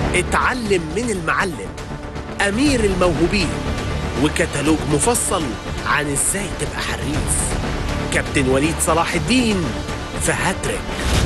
اتعلم من المعلم أمير الموهوبين وكتالوج مفصل عن ازاي تبقى حريف كابتن وليد صلاح الدين في هاتريك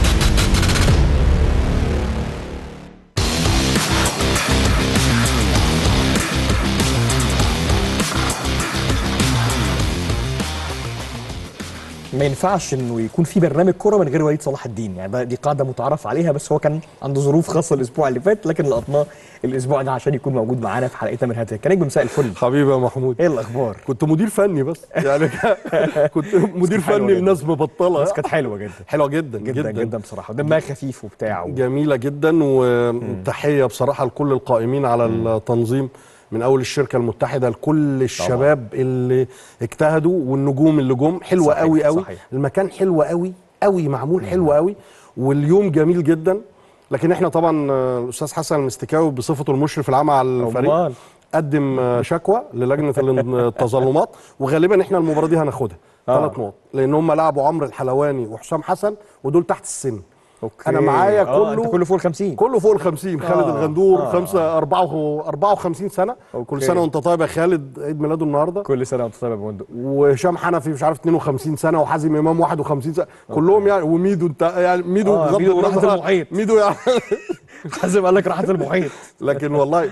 ما ينفعش انه يكون في برنامج كوره من غير وليد صلاح الدين يعني ده- دي قاعده متعارف عليها بس هو كان عنده ظروف خاصه الاسبوع اللي فات لكن لقطناه الاسبوع ده عشان يكون موجود معانا في حلقتنا من هاتريك كان نجم مساء الفل حبيبي يا محمود ايه الاخبار كنت مدير فني بس يعني كنت مدير حلوة فني جدا. لناس مبطله بس كانت حلوه جدا حلوه جدا جدا جدا, جدا بصراحه دمها خفيف وبتاع و... جميله جدا وتحيه بصراحه لكل القائمين على التنظيم من اول الشركه المتحده لكل الشباب اللي اجتهدوا والنجوم اللي جم حلوه صحيح، قوي قوي صحيح. المكان حلو قوي قوي معمول حلو قوي واليوم جميل جدا لكن احنا طبعا آه، الاستاذ حسن المستكاوي بصفته المشرف العام على الفريق أمال. قدم آه، شكوى للجنه التظلمات وغالبا احنا المباراه دي هناخدها آه. ثلاث نقط لان هم لعبوا عمرو الحلواني وحسام حسن ودول تحت السن اوكي انا معايا آه، كله انت كله فوق ال 50 كله فوق ال 50 خالد آه، الغندور آه. خمسة أربعة و- 54 سنة أوكي. كل سنة وأنت طيب يا خالد عيد ميلاده النهاردة كل سنه وانت طيب يا بندق وهشام حنفي مش عارف 52 سنة وحازم إمام 51 سنة كلهم يعني وميدو أنت يعني ميدو آه، بغض ميدو راحة النظر- المحيط. ميدو يعني حازم قال لك راحه المحيط لكن والله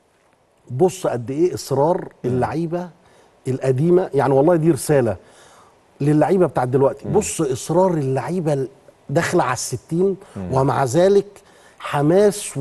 بص قد ايه اصرار اللعيبه القديمه يعني والله دي رساله للعيبه بتاعت دلوقتي بص اصرار اللعيبه ال- داخله على الستين ومع ذلك حماس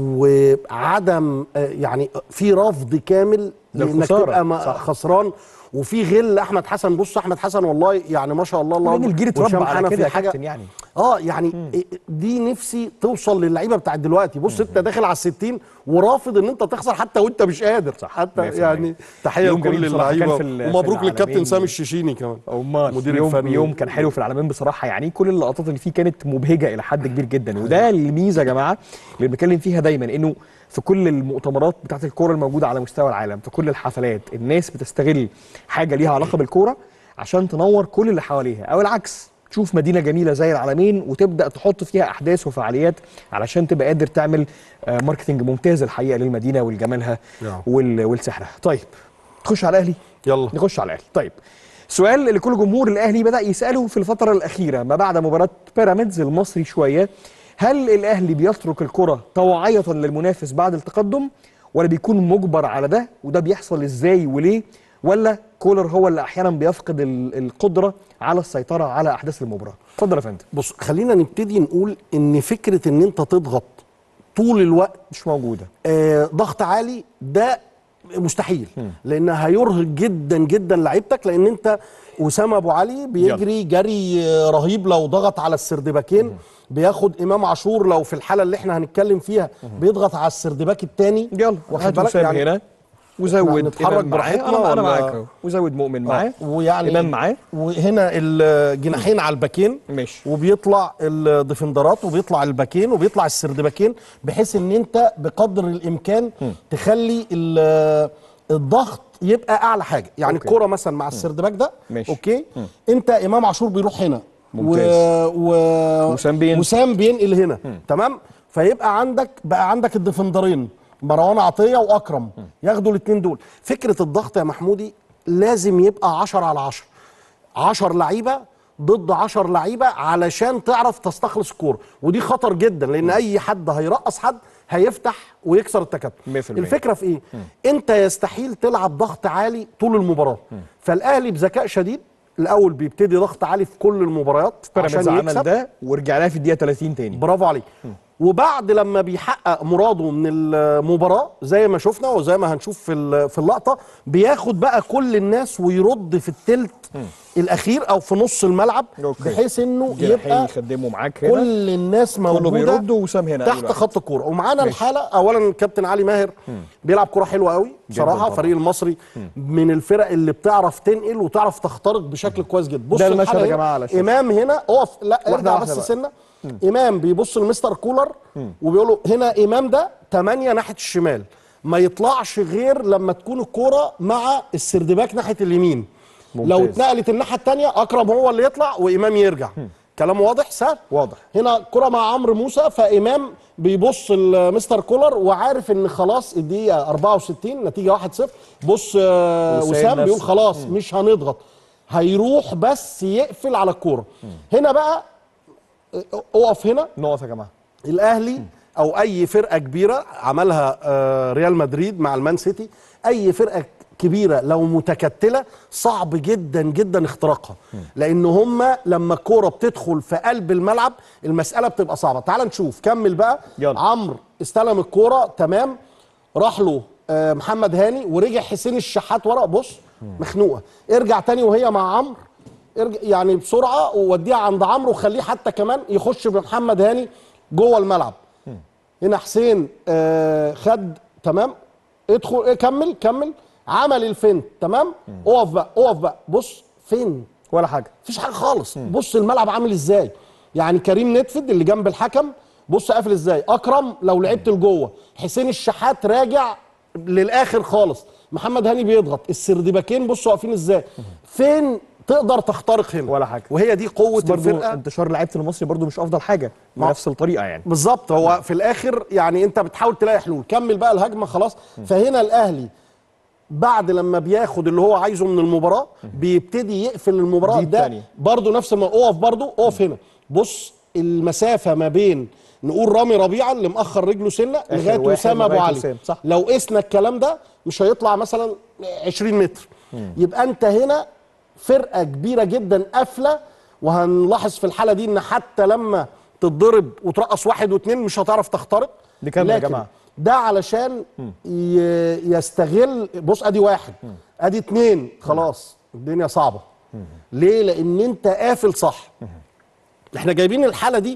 وعدم آه، يعني في رفض كامل لانك للخسارة. تبقى ما- صح. خسران وفي غل احمد حسن بص احمد حسن والله يعني ما شاء الله الله لان الجيل اتربى وهشام على حنفي كده يا حاجه كابتن يعني اه يعني دي نفسي توصل للعيبه بتاعت دلوقتي بص انت داخل على الستين ورافض ان انت تخسر حتى وانت مش قادر صح، حتى 100%. يعني تحيه يوم لكل جميل بصراحة كان اللعيبه في ال- في ومبروك العالمين. للكابتن سامي الشيشيني كمان امال مدير يوم الفني. يوم كان حلو في العالمين بصراحه يعني كل اللقطات اللي فيه كانت مبهجه الى حد كبير جدا وده الميزه يا جماعه اللي بنتكلم فيها دايما انه في كل المؤتمرات بتاعت الكوره الموجوده على مستوى العالم في كل الحفلات الناس بتستغل حاجه ليها علاقه بالكوره عشان تنور كل اللي حواليها او العكس تشوف مدينه جميله زي العالمين وتبدا تحط فيها احداث وفعاليات علشان تبقى قادر تعمل آه، ماركتنج ممتاز الحقيقه للمدينه ولجمالها نعم. وال- ولسحرها طيب تخش على الاهلي يلا نخش على الاهلي طيب سؤال اللي كل جمهور الاهلي بدا يساله في الفتره الاخيره ما بعد مباراه بيراميدز المصري شويه هل الاهلي بيترك الكره طوعيه للمنافس بعد التقدم ولا بيكون مجبر على ده وده بيحصل ازاي وليه ولا كولر هو اللي احيانا بيفقد ال- القدره على السيطره على احداث المباراه اتفضل يا فندم بص خلينا نبتدي نقول ان فكره ان انت تضغط طول الوقت مش موجوده آه ضغط عالي ده مستحيل لان هيرهق جدا جدا لعيبتك لان انت اسامه ابو علي بيجري جري آه، رهيب لو ضغط على السردباكين بياخد امام عاشور لو في الحاله اللي احنا هنتكلم فيها بيضغط على السردباك التاني يلا واخد هات بالك وسام يعني هنا وزود نتحرك إمام معاه. براحتنا انا انا ولا- معاك أهو. وزود مؤمن معاه آه، ويعني امام معاه وهنا الجناحين على الباكين ماشي. وبيطلع الديفندرات وبيطلع الباكين وبيطلع السردباكين بحيث ان انت بقدر الامكان تخلي ال- الضغط يبقى اعلى حاجه يعني أوكي. الكره مثلا مع السردباك ده ماشي. اوكي انت امام عاشور بيروح هنا ممتاز. و... و... وسام بينزل. وسام بينقل هنا تمام فيبقى عندك بقى عندك الديفندرين مروان عطيه واكرم ياخدوا الاثنين دول فكره الضغط يا محمودي لازم يبقى 10 على 10 10 لعيبه ضد 10 لعيبه علشان تعرف تستخلص الكوره ودي خطر جدا لان اي حد هيرقص حد هيفتح ويكسر التكتل 100%. الفكره في ايه انت يستحيل تلعب ضغط عالي طول المباراه فالاهلي بذكاء شديد الاول بيبتدي ضغط عالي في كل المباريات بيراميدز عشان عمل يكسب ده ورجع لها في الدقيقه 30 تاني برافو عليك وبعد لما بيحقق مراده من المباراه زي ما شفنا وزي ما هنشوف في ال- في اللقطه بياخد بقى كل الناس ويرد في التلت الاخير او في نص الملعب أوكي. بحيث انه جناحين يبقى يخدموا معاك هنا كل الناس كله موجوده بيرد وسام هنا تحت أيوة. خط الكوره ومعانا الحاله اولا الكابتن علي ماهر بيلعب كوره حلوه قوي بصراحه طبعاً. الفريق المصري من الفرق اللي بتعرف تنقل وتعرف تخترق بشكل كويس جدا بص ده المشهد الحالة يا هنا، جماعة على الشاشة. امام هنا اقف لا واحدة ارجع واحدة بس بقى. سنه امام بيبص لمستر كولر وبيقول له هنا امام ده 8 ناحيه الشمال ما يطلعش غير لما تكون الكوره مع السردباك ناحيه اليمين ممتاز. لو اتنقلت الناحيه الثانيه اكرم هو اللي يطلع وامام يرجع كلام واضح سهل واضح. هنا كرة مع عمرو موسى فامام بيبص لمستر كولر وعارف ان خلاص الدقيقه 64 نتيجه 1-0 بص آه، وسايب وسام نفسه. بيقول خلاص مش هنضغط هيروح بس يقفل على الكوره هنا بقى آه، اقف هنا نقف يا جماعه الاهلي او اي فرقه كبيره عملها آه، ريال مدريد مع المان سيتي اي فرقه كبيره لو متكتله صعب جدا جدا اختراقها لان هم لما الكوره بتدخل في قلب الملعب المساله بتبقى صعبه تعال نشوف كمل بقى يلا. عمرو استلم الكوره تمام راح له آه، محمد هاني ورجع حسين الشحات ورا بص مخنوقه ارجع تاني وهي مع عمرو ارجع يعني بسرعه ووديها عند عمرو وخليه حتى كمان يخش بمحمد هاني جوه الملعب هنا حسين آه خد تمام ادخل إيه كمل كمل عمل الفنت تمام اقف بقى اقف بقى بص فين ولا حاجه مفيش حاجه خالص بص الملعب عامل ازاي يعني كريم نتفد اللي جنب الحكم بص قافل ازاي اكرم لو لعبت لجوه حسين الشحات راجع للاخر خالص محمد هاني بيضغط السردباكين بصوا واقفين ازاي فين تقدر تخترق هنا ولا حاجة. وهي دي قوه برضو الفرقه انتشار لعيبه المصري برضو مش افضل حاجه ما- بنفس الطريقه يعني بالظبط هو في الاخر يعني انت بتحاول تلاقي حلول كمل بقى الهجمه خلاص فهنا الاهلي بعد لما بياخد اللي هو عايزه من المباراه بيبتدي يقفل المباراه دي ده التانية. برضه نفس ما اقف برضه اقف هنا بص المسافه ما بين نقول رامي ربيعه اللي مأخر رجله سنه لغايه واحد وسام ابو لغاية علي وسام، صح. لو قسنا الكلام ده مش هيطلع مثلا 20 متر يبقى انت هنا فرقه كبيره جدا قافله وهنلاحظ في الحاله دي ان حتى لما تتضرب وترقص واحد واثنين مش هتعرف تخترق دي كام يا لكن جماعة؟ ده علشان ي- يستغل بص ادي واحد ادي اتنين خلاص الدنيا صعبه ليه لان انت قافل صح احنا جايبين الحاله دي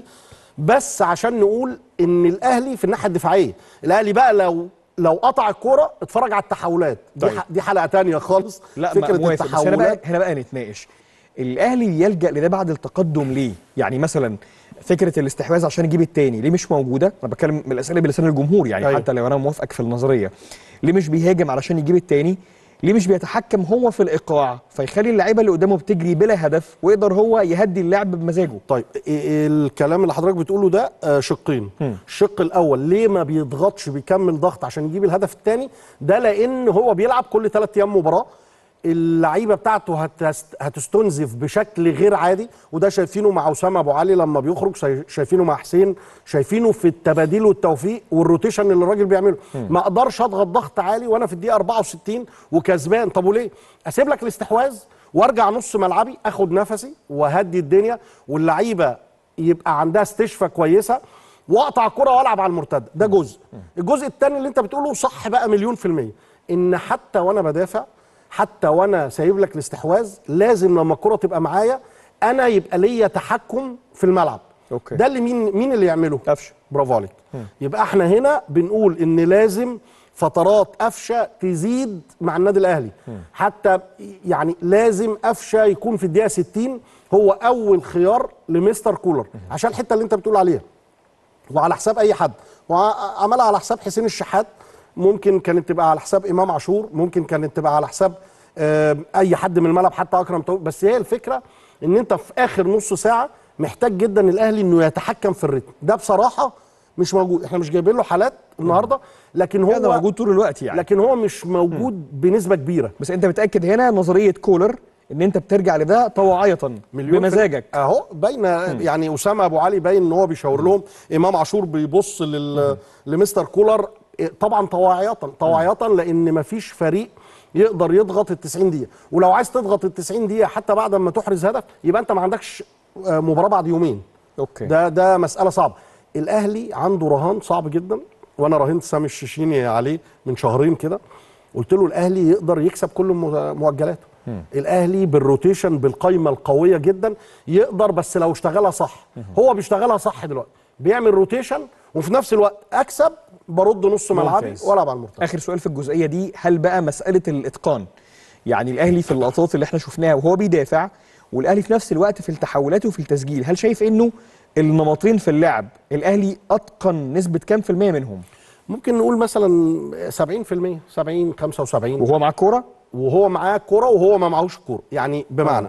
بس عشان نقول ان الاهلي في الناحيه الدفاعيه الاهلي بقى لو لو قطع الكوره اتفرج على التحولات دي, طيب. ح- دي حلقه تانية خالص لا فكره ما موافق بس هنا بقى التحولات هنا بقى نتناقش الاهلي يلجا لده بعد التقدم ليه يعني مثلا فكره الاستحواذ عشان يجيب التاني ليه مش موجوده انا بتكلم من الاسئله بلسان الجمهور يعني أيوة. حتى لو انا موافقك في النظريه ليه مش بيهاجم علشان يجيب التاني ليه مش بيتحكم هو في الايقاع فيخلي اللعيبه اللي قدامه بتجري بلا هدف ويقدر هو يهدي اللعب بمزاجه طيب إيه- إيه الكلام اللي حضرتك بتقوله ده آه، شقين الشق الاول ليه ما بيضغطش بيكمل ضغط عشان يجيب الهدف الثاني ده لان هو بيلعب كل ثلاث ايام مباراه اللعيبه بتاعته هتست... هتستنزف بشكل غير عادي وده شايفينه مع اسامه ابو علي لما بيخرج شاي- شايفينه مع حسين شايفينه في التباديل والتوفيق والروتيشن اللي الراجل بيعمله ما اقدرش اضغط ضغط عالي وانا في الدقيقه 64 وكسبان طب وليه اسيب لك الاستحواذ وارجع نص ملعبي اخد نفسي واهدي الدنيا واللعيبه يبقى عندها استشفاء كويسه واقطع الكره والعب على المرتده ده جزء الجزء الثاني اللي انت بتقوله صح بقى مليون في الميه ان حتى وانا بدافع حتى وانا سايب لك الاستحواذ لازم لما الكره تبقى معايا انا يبقى ليا تحكم في الملعب أوكي. ده اللي مين مين اللي يعمله قفشه برافو عليك يبقى احنا هنا بنقول ان لازم فترات قفشه تزيد مع النادي الاهلي حتى يعني لازم قفشه يكون في الدقيقه 60 هو اول خيار لمستر كولر عشان الحته اللي انت بتقول عليها وعلى حساب اي حد وعملها على حساب حسين الشحات ممكن كانت تبقى على حساب امام عاشور ممكن كانت تبقى على حساب آه، اي حد من الملعب حتى اكرم توفيق بس هي الفكره ان انت في اخر نص ساعه محتاج جدا الاهلي انه يتحكم في الريتم ده بصراحه مش موجود احنا مش جايبين له حالات النهارده لكن هو هذا موجود طول الوقت يعني لكن هو مش موجود بنسبه كبيره بس انت متاكد هنا نظريه كولر ان انت بترجع لده طواعيه مليون بمزاجك في- اهو باينه يعني اسامه ابو علي باين ان هو بيشاور لهم امام عاشور بيبص لل لمستر كولر إيه، طبعا طواعيه طواعيه لان مفيش فريق يقدر يضغط ال 90 دقيقه ولو عايز تضغط ال 90 دقيقه حتى بعد ما تحرز هدف يبقى انت ما عندكش آه، مباراه بعد يومين اوكي ده ده مساله صعبه الاهلي عنده رهان صعب جدا وانا راهنت سامي الشيشيني عليه من شهرين كده قلت له الاهلي يقدر يكسب كل مو- مؤجلاته الاهلي بالروتيشن بالقايمه القويه جدا يقدر بس لو اشتغلها صح هو بيشتغلها صح دلوقتي بيعمل روتيشن وفي نفس الوقت اكسب برد نص ملعبي ممتاز. والعب على المرتد اخر سؤال في الجزئيه دي هل بقى مساله الاتقان يعني الاهلي في اللقطات اللي احنا شفناها وهو بيدافع والاهلي في نفس الوقت في التحولات وفي التسجيل هل شايف انه النمطين في اللعب الاهلي اتقن نسبه كام في الميه منهم ممكن نقول مثلا 70% 70 75 وهو مع الكوره وهو معاه الكوره وهو ما معهوش الكوره يعني بمعنى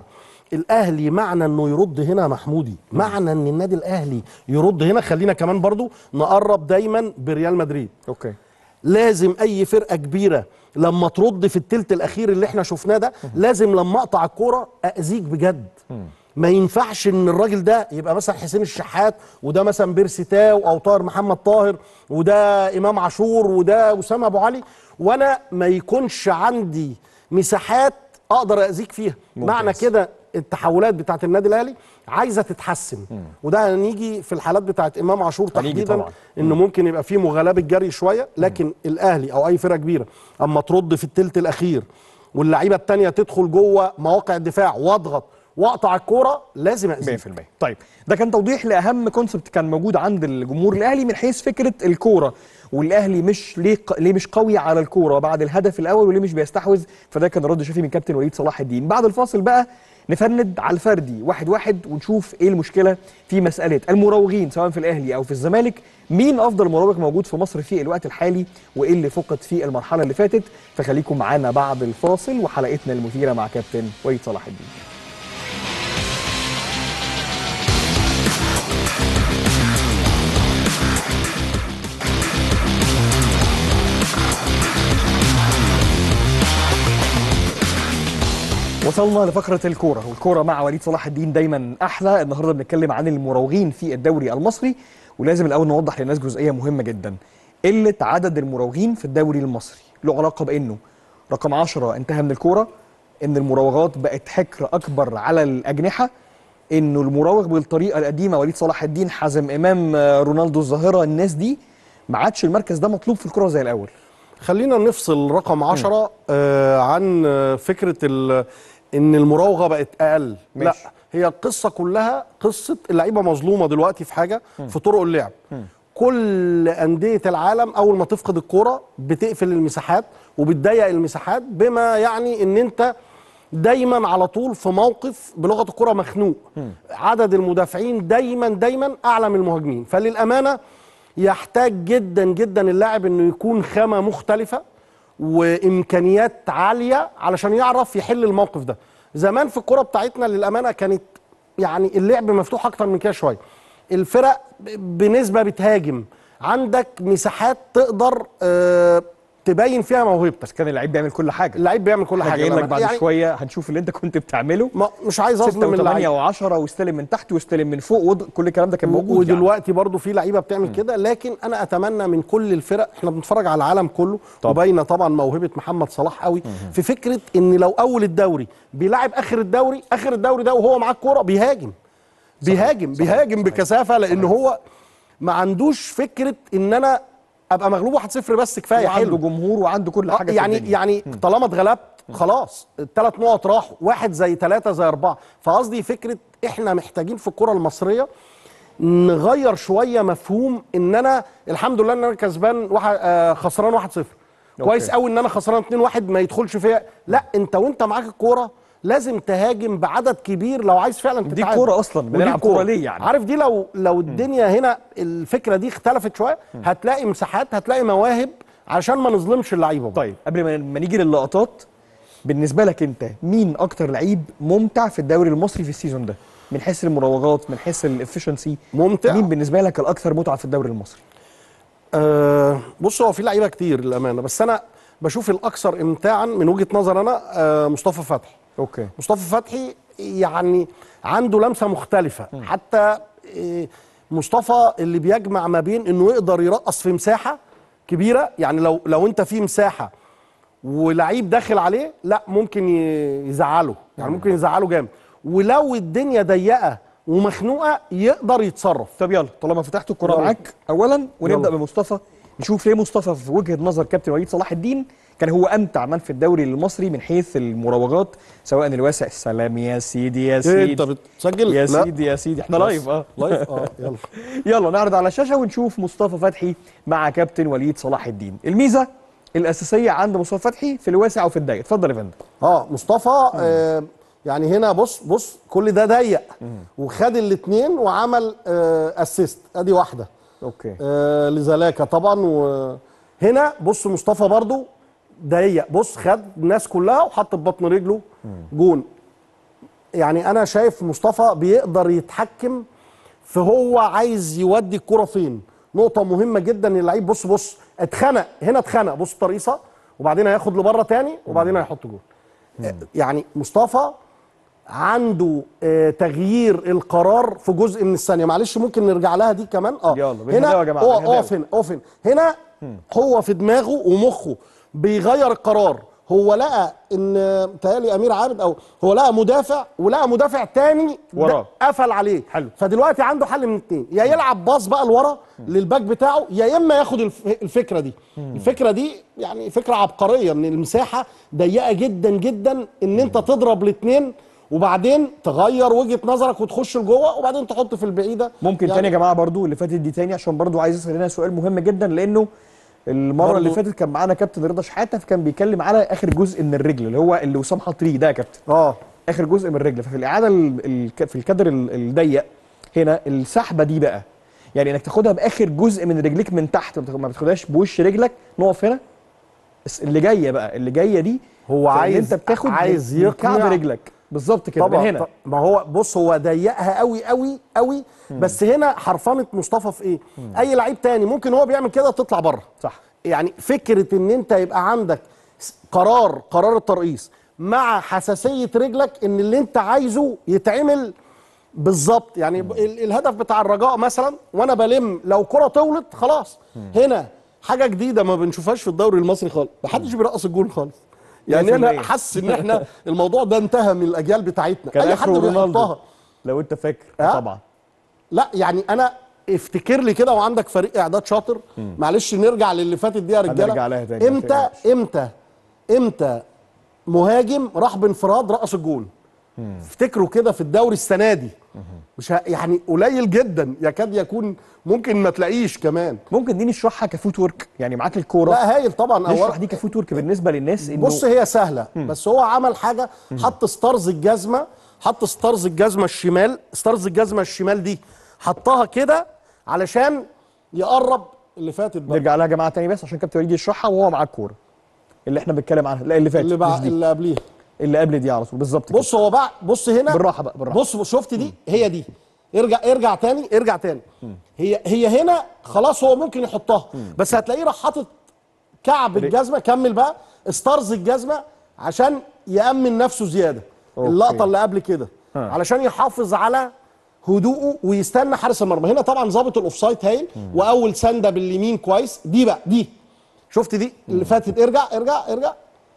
الاهلي معنى انه يرد هنا يا محمودي معنى ان النادي الاهلي يرد هنا خلينا كمان برضو نقرب دايما بريال مدريد اوكي لازم اي فرقه كبيره لما ترد في التلت الاخير اللي احنا شفناه ده لازم لما اقطع الكوره اذيك بجد ما ينفعش ان الراجل ده يبقى مثلا حسين الشحات وده مثلا بيرسي تاو او طاهر محمد طاهر وده امام عاشور وده اسامه ابو علي وانا ما يكونش عندي مساحات اقدر اذيك فيها ممتاز. معنى كده التحولات بتاعت النادي الاهلي عايزه تتحسن وده هنيجي في الحالات بتاعت امام عاشور هنيجي تحديدا طبعاً. انه ممكن يبقى فيه مغالاه بالجري شويه لكن الاهلي او اي فرقه كبيره اما ترد في التلت الاخير واللعيبه التانية تدخل جوه مواقع الدفاع واضغط واقطع الكوره لازم اذيك 100% طيب ده كان توضيح لاهم كونسبت كان موجود عند الجمهور الاهلي من حيث فكره الكوره والاهلي مش ليه ق- ليه مش قوي على الكوره بعد الهدف الاول وليه مش بيستحوذ فده كان رد شافي من كابتن وليد صلاح الدين بعد الفاصل بقى نفند على الفردي واحد واحد ونشوف ايه المشكله في مساله المراوغين سواء في الاهلي او في الزمالك مين افضل مراوغ موجود في مصر في الوقت الحالي وايه اللي فقد في المرحله اللي فاتت فخليكم معانا بعد الفاصل وحلقتنا المثيره مع كابتن وليد صلاح الدين وصلنا لفقرة الكورة والكورة مع وليد صلاح الدين دايما أحلى النهاردة بنتكلم عن المراوغين في الدوري المصري ولازم الأول نوضح للناس جزئية مهمة جدا قلة عدد المراوغين في الدوري المصري له علاقة بأنه رقم 10 انتهى من الكورة إن المراوغات بقت حكر أكبر على الأجنحة إنه المراوغ بالطريقة القديمة وليد صلاح الدين حازم إمام آه، رونالدو الظاهرة الناس دي ما عادش المركز ده مطلوب في الكرة زي الأول خلينا نفصل رقم 10 آه عن آه، فكره ال- ان المراوغه بقت اقل لا ماشي. هي القصه كلها قصه اللعيبه مظلومه دلوقتي في حاجه في طرق اللعب كل انديه العالم اول ما تفقد الكوره بتقفل المساحات وبتضيق المساحات بما يعني ان انت دايما على طول في موقف بلغه الكره مخنوق عدد المدافعين دايما دايما اعلى من المهاجمين فللامانه يحتاج جدا جدا اللاعب انه يكون خامه مختلفه وامكانيات عاليه علشان يعرف يحل الموقف ده زمان في الكره بتاعتنا للامانه كانت يعني اللعب مفتوح اكتر من كده شويه الفرق ب- بنسبه بتهاجم عندك مساحات تقدر آه، تبين فيها موهبتك كان اللعيب بيعمل كل حاجة اللعيب بيعمل كل حاجه جايين لك للأمانة. بعد يعني شوية هنشوف اللي أنت كنت بتعمله ما مش عايز 6 اظلم و8 اللعيب و10 واستلم من تحت واستلم من فوق ود... كل الكلام ده كان موجود ودلوقتي برضو في لعيبه بتعمل كده لكن انا اتمنى من كل الفرق احنا بنتفرج على العالم كله طبعا. وباينه طبعا موهبه محمد صلاح قوي في فكره ان لو اول الدوري بيلاعب اخر الدوري اخر الدوري ده وهو معاه الكوره بيهاجم بيهاجم بيهاجم بكثافه لان هو ما عندوش فكره ان انا ابقى مغلوب 1-0 بس كفايه يعني وعنده حلو جمهور وعنده كل حاجة في يعني الدنيا. يعني طالما اتغلبت خلاص الثلاث نقط راحوا واحد زي ثلاثة زي أربعة فقصدي فكرة احنا محتاجين في الكرة المصرية نغير شوية مفهوم ان انا الحمد لله ان انا كسبان واحد آه خسران 1-0 كويس قوي ان انا خسران 2-1 ما يدخلش فيها لا انت وانت معاك الكورة لازم تهاجم بعدد كبير لو عايز فعلا دي تتعادل كورة أصلاً، ودي بنلعب كورة ليه يعني؟ عارف دي لو لو الدنيا هنا الفكرة دي اختلفت شوية هتلاقي مساحات هتلاقي مواهب عشان ما نظلمش اللعيبة برضه. طيب قبل ما ما نيجي للقطات بالنسبة لك أنت مين أكتر لعيب ممتع في الدوري المصري في السيزون ده؟ من حيث المراوغات من حيث الافشنسي ممتع مين بالنسبة لك الأكثر متعة في الدوري المصري؟ أه بص هو في لعيبه كتير للامانه بس انا بشوف الاكثر امتاعا من وجهه نظر انا أه مصطفى فتحي أوكي مصطفى فتحي يعني عنده لمسه مختلفه حتى آه، مصطفى اللي بيجمع ما بين انه يقدر يرقص في مساحه كبيره يعني لو لو انت في مساحه ولعيب داخل عليه لا ممكن ي- يزعله يعني ممكن يزعله جامد ولو الدنيا ضيقه ومخنوقه يقدر يتصرف طب يلا طالما فتحت الكرة يلا. معاك أولا ونبدأ يلا. بمصطفى نشوف ليه مصطفى في وجهة نظر كابتن وليد صلاح الدين كان هو أمتع من في الدوري المصري من حيث المراوغات سواء الواسع السلام يا سيدي يا سيدي انت بتسجل يا لا. سيدي يا سيدي احنا لايف اه لايف اه يلا يلا نعرض على الشاشه ونشوف مصطفى فتحي مع كابتن وليد صلاح الدين الميزه الاساسيه عند مصطفى فتحي في الواسع وفي الضيق اتفضل يا فندم اه مصطفى آه يعني هنا بص بص كل ده ضيق وخد الاثنين وعمل آه اسيست ادي واحده اوكي آه لزلاكا طبعا وهنا بص مصطفى برضو ضيق بص خد الناس كلها وحط في بطن رجله جون يعني انا شايف مصطفى بيقدر يتحكم في هو عايز يودي الكرة فين نقطة مهمة جدا اللعيب بص بص اتخنق هنا اتخنق بص الترقيصة وبعدين هياخد لبره تاني وبعدين هيحط جول يعني مصطفى عنده آه تغيير القرار في جزء من الثانيه معلش ممكن نرجع لها دي كمان اه يلا، هنا بالهداوة يا جماعة، اه بالهداوة. اقف هنا اقف هنا هنا هو في دماغه ومخه بيغير القرار هو لقى ان تهيألي امير عابد او هو لقى مدافع ولقى مدافع تاني ده وراه. قفل عليه حلو. فدلوقتي عنده حل من اتنين يا يلعب باص بقى لورا للباك بتاعه يا اما ياخد الف- الفكره دي الفكره دي يعني فكره عبقريه ان المساحه ضيقه جدا جدا ان انت تضرب الاثنين وبعدين تغير وجهه نظرك وتخش لجوه وبعدين تحط في البعيده ممكن يعني تاني يا جماعه برضو اللي فاتت دي تاني عشان برضو عايز اسال هنا سؤال مهم جدا لانه المره برضو- اللي فاتت كان معانا كابتن رضا شحاته فكان بيتكلم على اخر جزء من الرجل اللي هو اللي وسام حط ليه ده يا كابتن اه اخر جزء من الرجل ففي الاعاده ال- ال- في الكادر ال- الضيق هنا السحبه دي بقى يعني انك تاخدها باخر جزء من رجليك من تحت ما بتاخد- ما بتاخدهاش بوش رجلك نقف هنا بس اللي جايه بقى اللي جايه دي هو فإن عايز- انت بتاخد عايز من كعب يقنع- رجلك بالظبط كده من طبعا هنا ط- ما هو بص هو ضيقها قوي قوي قوي بس هنا حرفنه مصطفى في ايه اي لعيب تاني ممكن هو بيعمل كده تطلع بره صح يعني فكره ان انت يبقى عندك س- قرار قرار الترقيص مع حساسيه رجلك ان اللي انت عايزه يتعمل بالظبط يعني ب- ال- الهدف بتاع الرجاء مثلا وانا بلم لو كره طولت خلاص هنا حاجه جديده ما بنشوفهاش في الدوري المصري خالص محدش بيرقص الجول خالص يعني انا 100%. حاسس ان احنا الموضوع ده انتهى من الاجيال بتاعتنا كان اي حد اخره رونالدو بيحطها لو انت فاكر ها؟ طبعا لا يعني انا افتكر لي كده وعندك فريق اعداد شاطر معلش نرجع للي فاتت دي يا رجاله هنرجع لها تاني، ما امتى تقلقش. امتى امتى مهاجم راح بانفراد رقص الجول افتكروا كده في الدوري السنه دي مش ه... يعني قليل جدا يكاد يكون ممكن ما تلاقيش كمان ممكن دي نشرحها كفوت ورك يعني معاك الكوره لا هايل طبعا نشرح أول... دي كفوت ورك بالنسبه للناس انه بص هي سهله بس هو عمل حاجه حط ستارز الجزمه حط ستارز الجزمه الشمال ستارز الجزمه الشمال دي حطها كده علشان يقرب اللي فاتت بقى نرجع لها يا جماعه تاني بس عشان كابتن وليد يشرحها وهو معاه الكوره اللي احنا بنتكلم عنها لا اللي فاتت اللي مش بقى دي اللي قبليها اللي قبل دي على طول بالظبط كده. بص هو بقى بص هنا بالراحه بقى بالراحه بص بص شفت دي هي دي ارجع ارجع تاني ارجع تاني هي هي هنا خلاص هو ممكن يحطها بس هتلاقيه راح حاطط كعب الجزمه كمل بقى ستارز الجزمه عشان يامن نفسه زياده أوكي. اللقطه اللي قبل كده ها. علشان يحافظ على هدوءه ويستنى حارس المرمى هنا طبعا ظابط الاوفسايد هايل واول سنده باليمين كويس دي بقى دي شفت دي اللي فاتت ارجع ارجع ارجع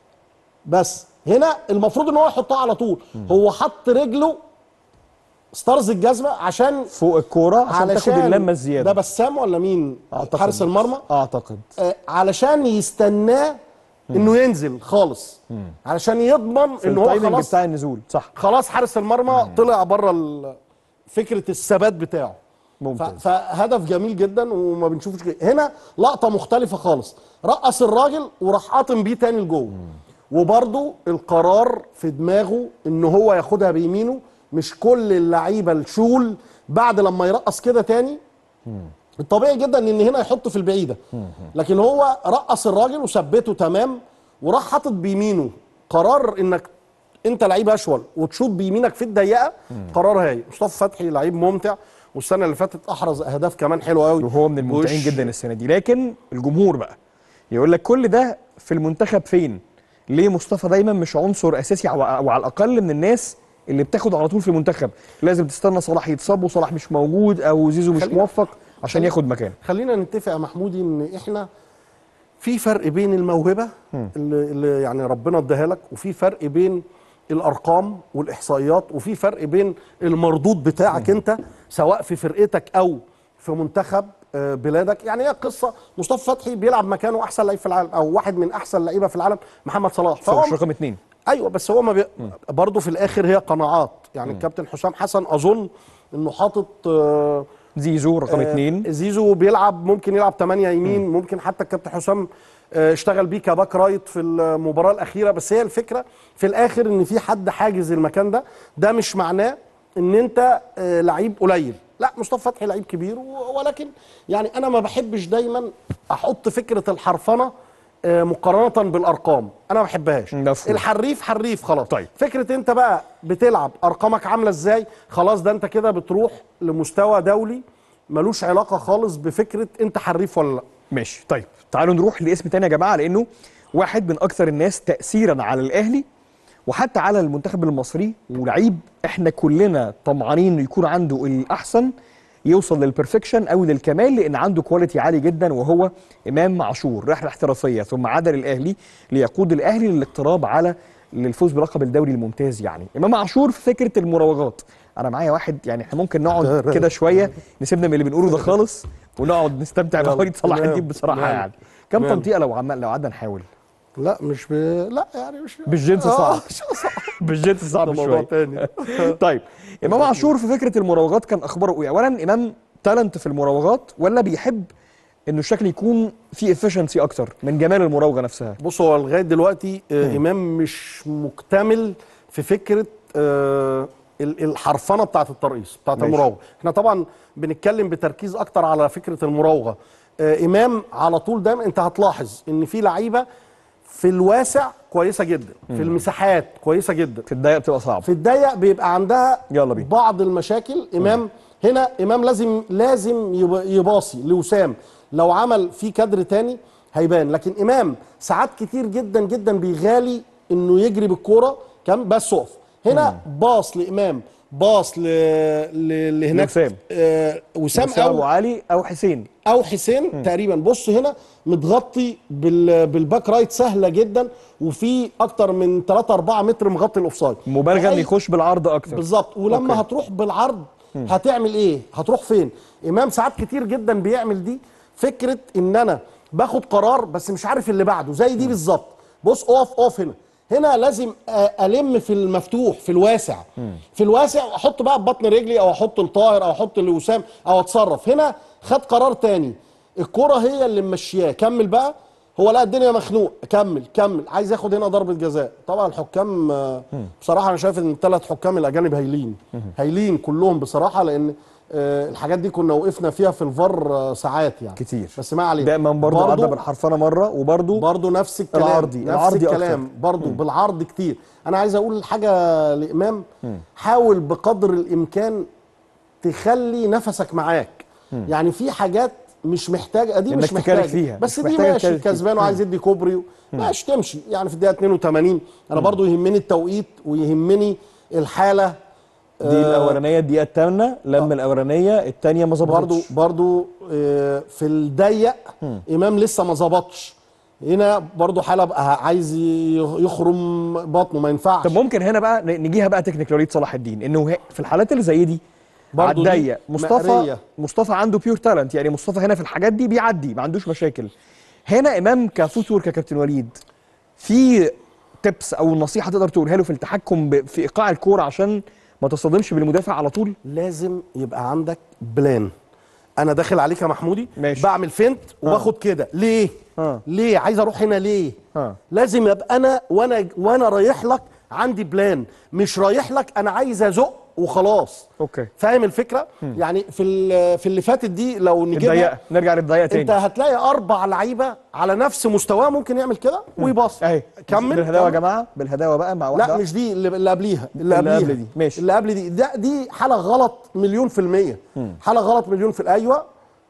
بس هنا المفروض ان هو يحطها على طول هو حط رجله ستارز الجزمه عشان فوق الكوره عشان, علشان تاخد اللمه الزياده ده بسام ولا مين أعتقد حارس بس. المرمى اعتقد آه علشان يستناه انه ينزل خالص علشان يضمن في ان هو التايمنج خلاص بتاع النزول صح خلاص حارس المرمى طلع بره ال- فكره الثبات بتاعه ف- ممتاز فهدف جميل جدا وما بنشوفش كده هنا لقطه مختلفه خالص رقص الراجل وراح قاطم بيه تاني لجوه وبرده القرار في دماغه ان هو ياخدها بيمينه مش كل اللعيبه الشول بعد لما يرقص كده تاني الطبيعي جدا ان هنا يحط في البعيده لكن هو رقص الراجل وثبته تمام وراح حاطط بيمينه قرار انك انت لعيب اشول وتشوط بيمينك في الضيقه قرار هايل مصطفى فتحي لعيب ممتع والسنه اللي فاتت احرز اهداف كمان حلوه قوي وهو من الممتعين وش- جدا السنه دي لكن الجمهور بقى يقول لك كل ده في المنتخب فين ليه مصطفى دايما مش عنصر اساسي او أو على الاقل من الناس اللي بتاخد على طول في المنتخب لازم تستنى صلاح يتصاب وصلاح مش موجود او زيزو مش خلينا- موفق عشان ياخد مكانه خلينا نتفق يا محمودي ان احنا في فرق بين الموهبه اللي, اللي يعني ربنا اداها لك وفي فرق بين الارقام والاحصائيات وفي فرق بين المردود بتاعك انت سواء في فرقتك او في منتخب آه، بلادك يعني هي قصه مصطفى فتحي بيلعب مكانه احسن لعيب في العالم او واحد من احسن لعيبه في العالم محمد صلاح فهو مش رقم اتنين ايوه بس هو ما بي... برضه في الاخر هي قناعات يعني الكابتن حسام حسن اظن انه حاطط آه زيزو رقم آه، اتنين زيزو بيلعب ممكن يلعب 8 يمين ممكن حتى الكابتن حسام آه، اشتغل بيه كباك رايت في المباراه الاخيره بس هي الفكره في الاخر ان في حد حاجز المكان ده ده مش معناه ان انت آه، لعيب قليل لا مصطفى فتحي لعيب كبير و- ولكن يعني انا ما بحبش دايما احط فكره الحرفنه آه، مقارنه بالارقام انا ما بحبهاش مفهوم. الحريف حريف خلاص طيب. فكره انت بقى بتلعب ارقامك عامله ازاي خلاص ده انت كده بتروح لمستوى دولي ملوش علاقه خالص بفكره انت حريف ولا لا ماشي طيب تعالوا نروح لاسم تاني يا جماعه لانه واحد من اكثر الناس تاثيرا على الاهلي وحتى على المنتخب المصري ولعيب احنا كلنا طمعانين انه يكون عنده الاحسن يوصل للبرفكشن او للكمال لان عنده كواليتي عالي جدا وهو امام عاشور رحله احترافيه ثم عاد للاهلي ليقود الاهلي للاقتراب على للفوز بلقب الدوري الممتاز يعني امام عاشور في فكره المراوغات انا معايا واحد يعني احنا ممكن نقعد كده شويه نسيبنا من اللي بنقوله ده خالص ونقعد نستمتع يلا. بوليد صلاح نعم. الدين بصراحه نعم. يعني كم نعم. تنطيقه لو عمال لو قعدنا نحاول لا مش ب... لا يعني مش بالجنس آه، صعب مش صعب بالجنس صعب ده موضوع شويه تاني طيب امام عاشور في فكره المراوغات كان اخباره ايه اولا امام تالنت في المراوغات ولا بيحب انه الشكل يكون فيه افشنسي اكتر من جمال المراوغه نفسها بص هو لغايه دلوقتي آه امام مش مكتمل في فكره آه ال- الحرفنه بتاعت الترقيص بتاعت ماشي. المراوغه احنا طبعا بنتكلم بتركيز اكتر على فكره المراوغه آه امام على طول دايما انت هتلاحظ ان في لعيبه في الواسع كويسه جدا في المساحات كويسه جدا في الضيق بتبقى صعب في الضيق بيبقى عندها يلا بينا. بعض المشاكل امام هنا امام لازم لازم يب- يباصي لوسام لو عمل في كادر تاني هيبان لكن امام ساعات كتير جدا جدا بيغالي انه يجري بالكوره كم بس اقف هنا باص لامام باص ل... ل... لهناك لوسام. آه وسام وسام ابو او علي او حسين او حسين تقريبا بص هنا متغطي بال... بالباك رايت سهله جدا وفي اكتر من 3 4 متر مغطي الاوفسايد مبالغه ان فأي- يخش بالعرض اكتر بالظبط ولما أوكي. هتروح بالعرض هتعمل ايه هتروح فين امام ساعات كتير جدا بيعمل دي فكره ان انا باخد قرار بس مش عارف اللي بعده زي دي بالظبط بص اقف اقف هنا هنا لازم أ- الم في المفتوح في الواسع في الواسع احط بقى ببطن رجلي او احط لطاهر او احط لوسام او اتصرف هنا خد قرار تاني الكره هي اللي ممشياه كمل بقى هو لا الدنيا مخنوق كمل كمل عايز ياخد هنا ضربه جزاء طبعا الحكام آه، بصراحه انا شايف ان الثلاث حكام الاجانب هايلين هايلين كلهم بصراحه لان آه، الحاجات دي كنا وقفنا فيها في الفار آه، ساعات يعني كتير. بس ما علينا دايما برضه عدى بالحرفنه مره وبرضه برضه نفس الكلام العرضي، نفس العرضي الكلام أكتر. برضه بالعرض كتير انا عايز اقول حاجه لامام حاول بقدر الامكان تخلي نفسك معاك يعني في حاجات مش محتاجه دي إنك مش تكارك محتاجه فيها، بس مش دي محتاجة ماشي تكارك فيها. كسبان وعايز يدي كوبري و- ماشي تمشي يعني في الدقيقه 82 انا برضو يهمني التوقيت ويهمني الحاله دي الاولانيه الدقيقه الثامنه لما الاولانيه الثانيه ما برضو ظبطتش برضو آه، في الضيق امام لسه ما ظبطش هنا برضو حاله بقى عايز ي- يخرم بطنه ما ينفعش طب ممكن هنا بقى ن- نجيها بقى تكنيك لوليد صلاح الدين انه ه- في الحالات اللي زي دي برضو دي عالضيق مصطفى مقرية. مصطفى عنده بيور تالنت يعني مصطفى هنا في الحاجات دي بيعدي ما عندوش مشاكل هنا امام كفوت ورك يا كابتن وليد في تبس او نصيحه تقدر تقولها له في التحكم ب- في ايقاع الكوره عشان ما تصطدمش بالمدافع على طول لازم يبقى عندك بلان انا داخل عليك يا محمودي ماشي. بعمل فينت وباخد كده ليه آه. ليه عايز اروح هنا ليه آه. لازم يبقى انا وانا وانا رايح لك عندي بلان مش رايح لك انا عايز ازق وخلاص اوكي فاهم الفكره يعني في ال- في اللي فاتت دي لو نجيبها الضيقه نرجع للضيقه انت تاني هتلاقي اربع لعيبه على نفس مستواه ممكن يعمل كده ويباص اهي كمل بالهداوه يا كمل. جماعه بالهداوه بقى مع واحده لا مش دي اللي اللي قبليها اللي اللي قبليها قبل دي، ماشي. اللي قبل دي ده دي حاله غلط مليون في الميه حاله غلط مليون في ايوه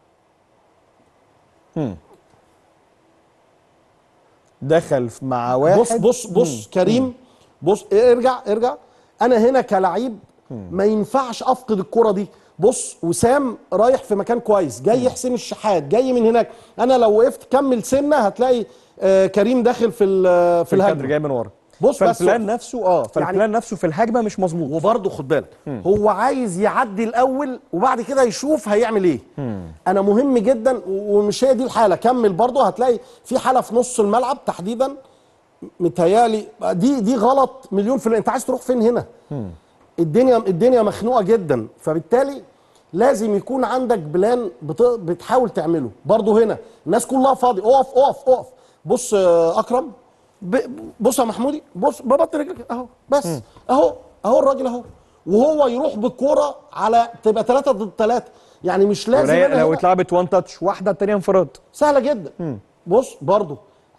دخل مع واحد بص بص بص كريم بص إيه، ارجع ارجع انا هنا كلعيب ما ينفعش افقد الكره دي بص وسام رايح في مكان كويس جاي حسين الشحات جاي من هناك انا لو وقفت كمل سنه هتلاقي آه كريم داخل في ال- في في الكادر الهجمه جاي من ورا بص بس فالبلان نفسه اه فالبلان يعني- نفسه في الهجمه مش مظبوط وبرضه خد بالك هو عايز يعدي الاول وبعد كده يشوف هيعمل ايه انا مهم جدا و- ومش هي دي الحاله كمل برضه هتلاقي في حاله في نص الملعب تحديدا متهيالي دي دي غلط مليون في المية انت عايز تروح فين هنا الدنيا الدنيا مخنوقه جدا فبالتالي لازم يكون عندك بلان بت... بتحاول تعمله برضه هنا الناس كلها فاضي اقف اقف اقف بص آه، اكرم ب... بص يا محمودي بص ببطن رجلك اهو بس اهو اهو الراجل اهو وهو يروح بالكوره على تبقى ثلاثة ضد ثلاثة يعني مش لازم لو أنا لو هنا- اتلعبت وان تاتش واحده الثانيه انفراد سهله جدا بص برضو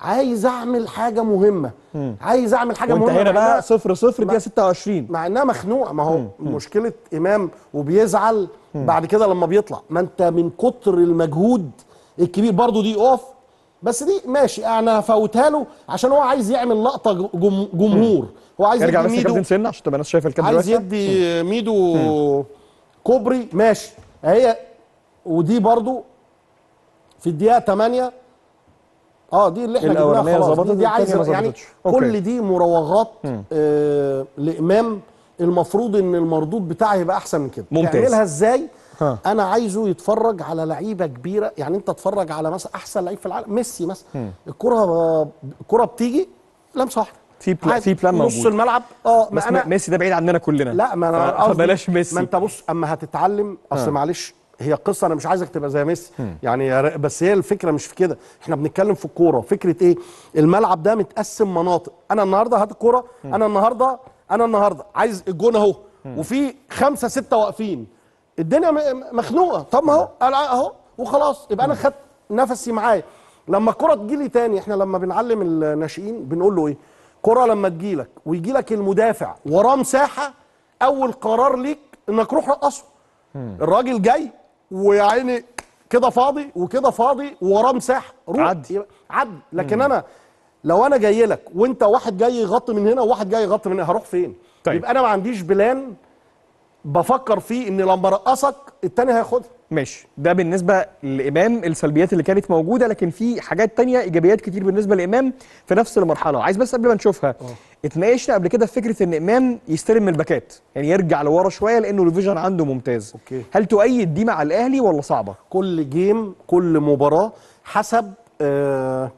عايز اعمل حاجه مهمه عايز اعمل حاجه وانت مهمه هنا مع إنها- بقى 0 0 دقيقه 26 مع انها مخنوقه ما هو مشكله امام وبيزعل بعد كده لما بيطلع ما انت من كتر المجهود الكبير برضو دي اوف بس دي ماشي انا هفوتها له عشان هو عايز يعمل لقطه جم جمهور هو عايز ارجع يدي بس يا ميدو كابتن سنه عشان تبقى الناس شايفه الكام عايز دلوقتي يدي ميدو كوبري ماشي هي ودي برضو في الدقيقه 8 اه دي اللي احنا جبناها الأولانية خلاص ظبطت، دي, دي التانية عايزه ما يعني ظبطتش. أوكي. كل دي مراوغات آه لامام المفروض ان المردود بتاعها يبقى احسن من كده ممتاز. تعملها ازاي ها. انا عايزه يتفرج على لعيبه كبيره يعني انت تتفرج على مثلا احسن لعيب في العالم ميسي مثلا الكره الكره بتيجي لمسه واحده في بلا- عادي. في بلان نص موجود. الملعب اه ما بس انا ميسي ده بعيد عننا كلنا لا ما انا ف- قصدي فبلاش ميسي ما انت بص اما هتتعلم اصل معلش هي قصه انا مش عايزك تبقى زي ميسي يعني يا ر- بس هي الفكره مش في كده احنا بنتكلم في الكوره فكره ايه الملعب ده متقسم مناطق انا النهارده هات الكوره انا النهارده انا النهارده عايز الجون اهو وفي خمسه سته واقفين الدنيا م- مخنوقه طب ما اهو أنا اهو وخلاص يبقى انا خدت نفسي معايا لما الكره تجيلي تاني احنا لما بنعلم الناشئين بنقول له ايه كره لما تجيلك ويجي لك المدافع وراه مساحه اول قرار ليك انك روح رقصه الراجل جاي ويا عيني كده فاضي وكده فاضي ووراه مساحه روح عدي. يبقى- عدي لكن انا لو انا جاي لك وانت واحد جاي يغطي من هنا وواحد جاي يغطي من هنا هروح فين طيب. يبقى انا ما عنديش بلان بفكر فيه ان لما ارقصك التاني هياخدها ماشي ده بالنسبه لامام السلبيات اللي كانت موجوده لكن في حاجات تانية ايجابيات كتير بالنسبه لامام في نفس المرحله عايز بس قبل ما نشوفها اتناقشنا قبل كده في فكره ان امام يستلم من الباكات يعني يرجع لورا شويه لانه الفيجن عنده ممتاز أوكي. هل تؤيد دي مع الاهلي ولا صعبه كل جيم كل مباراه حسب آه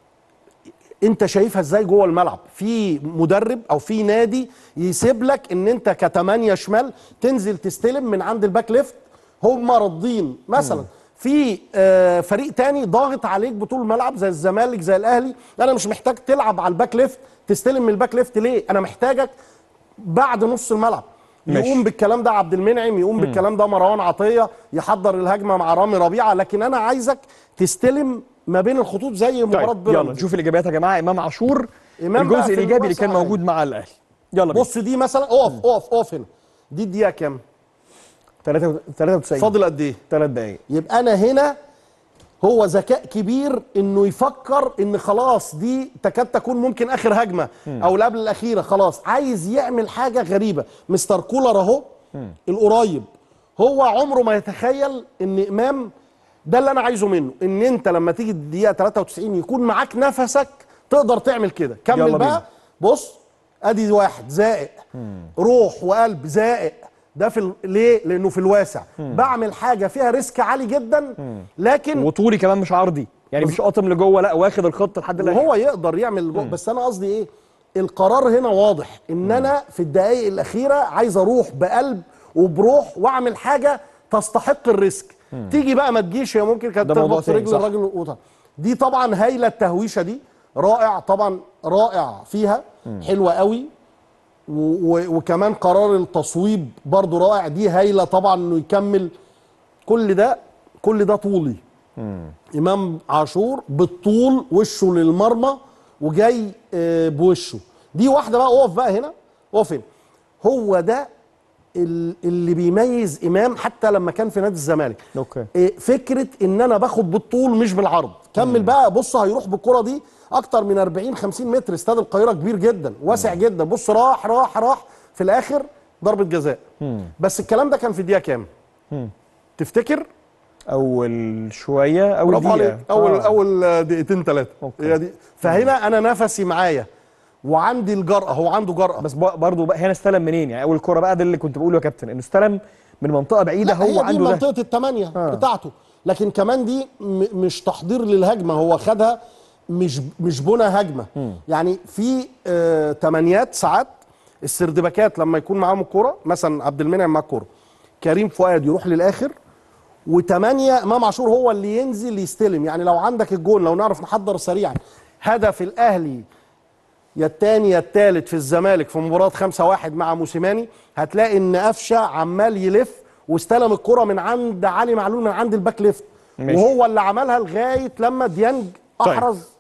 انت شايفها ازاي جوه الملعب في مدرب او في نادي يسيب لك ان انت كتمانية شمال تنزل تستلم من عند الباك ليفت هم راضين مثلا في آه فريق تاني ضاغط عليك بطول الملعب زي الزمالك زي الاهلي انا مش محتاج تلعب على الباك ليفت تستلم من الباك ليفت ليه انا محتاجك بعد نص الملعب ماشي. يقوم بالكلام ده عبد المنعم يقوم بالكلام ده مروان عطيه يحضر الهجمه مع رامي ربيعه لكن انا عايزك تستلم ما بين الخطوط زي مباراه طيب يلا بيراميدز نشوف الايجابيات يا جماعه امام عاشور إمام بقى الجزء في الايجابي اللي كان الوسع موجود مع الاهلي يلا بينا بص دي مثلا اقف اقف اقف هنا دي الدقيقه كام 93 فاضل قد ايه ثلاث دقايق يبقى انا هنا هو ذكاء كبير انه يفكر ان خلاص دي تكاد تكون ممكن اخر هجمه او اللي قبل الاخيره خلاص عايز يعمل حاجه غريبه مستر كولر اهو القريب هو عمره ما يتخيل ان امام ده اللي انا عايزه منه ان انت لما تيجي الدقيقه 93 يكون معاك نفسك تقدر تعمل كده يلا كمل بينا. بقى بص ادي واحد زائق روح وقلب زائق ده في ال... ليه لانه في الواسع بعمل حاجه فيها ريسك عالي جدا لكن وطولي كمان مش عرضي يعني مش قاطم لجوه لا واخد الخط لحد الاخر وهو يقدر يعمل جو... بس انا قصدي ايه القرار هنا واضح ان انا في الدقائق الاخيره عايز اروح بقلب وبروح واعمل حاجه تستحق الريسك تيجي بقى ما تجيش هي ممكن كانت ده موضوع تخبط في تاني، رجل صح. الراجل وقطع دي طبعا هايله التهويشه دي رائع طبعا رائع فيها حلوه قوي و... و... وكمان قرار التصويب برضو رائع دي هايله طبعا انه يكمل كل ده كل ده طولي امام عاشور بالطول وشه للمرمى وجاي آه، بوشه دي واحده بقى اقف بقى هنا اقف هنا هو ده ال- اللي بيميز امام حتى لما كان في نادي الزمالك أوكي. إيه، فكره ان انا باخد بالطول مش بالعرض كمل بقى بص هيروح بالكره دي اكتر من 40 50 متر استاد القاهره كبير جدا واسع جدا بص راح راح راح في الاخر ضربه جزاء بس الكلام ده كان في دقيقه كام تفتكر اول شويه اول برافو دقيقه عليك اول آه. اول دقيقتين ثلاثه أوكي. هي دي فهنا انا نفسي معايا وعندي الجرأه هو عنده جرأه بس ب- برضه بقى هنا استلم منين يعني اول كره بقى ده اللي كنت بقوله يا كابتن انه استلم من منطقه بعيده لا هي هو دي عنده ده منطقه الثمانيه آه. بتاعته لكن كمان دي م- مش تحضير للهجمه هو خدها مش مش بنى هجمه يعني في آه تمانيات ساعات السردباكات لما يكون معاهم الكوره مثلا عبد المنعم مع الكوره كريم فؤاد يروح للاخر وثمانية امام عاشور هو اللي ينزل يستلم يعني لو عندك الجون لو نعرف نحضر سريعا هدف الاهلي يا التاني يا التالت في الزمالك في مباراة خمسة واحد مع موسيماني هتلاقي ان قفشة عمال يلف واستلم الكرة من عند علي معلول من عند الباك ليفت ماشي. وهو اللي عملها لغاية لما ديانج طيب. احرز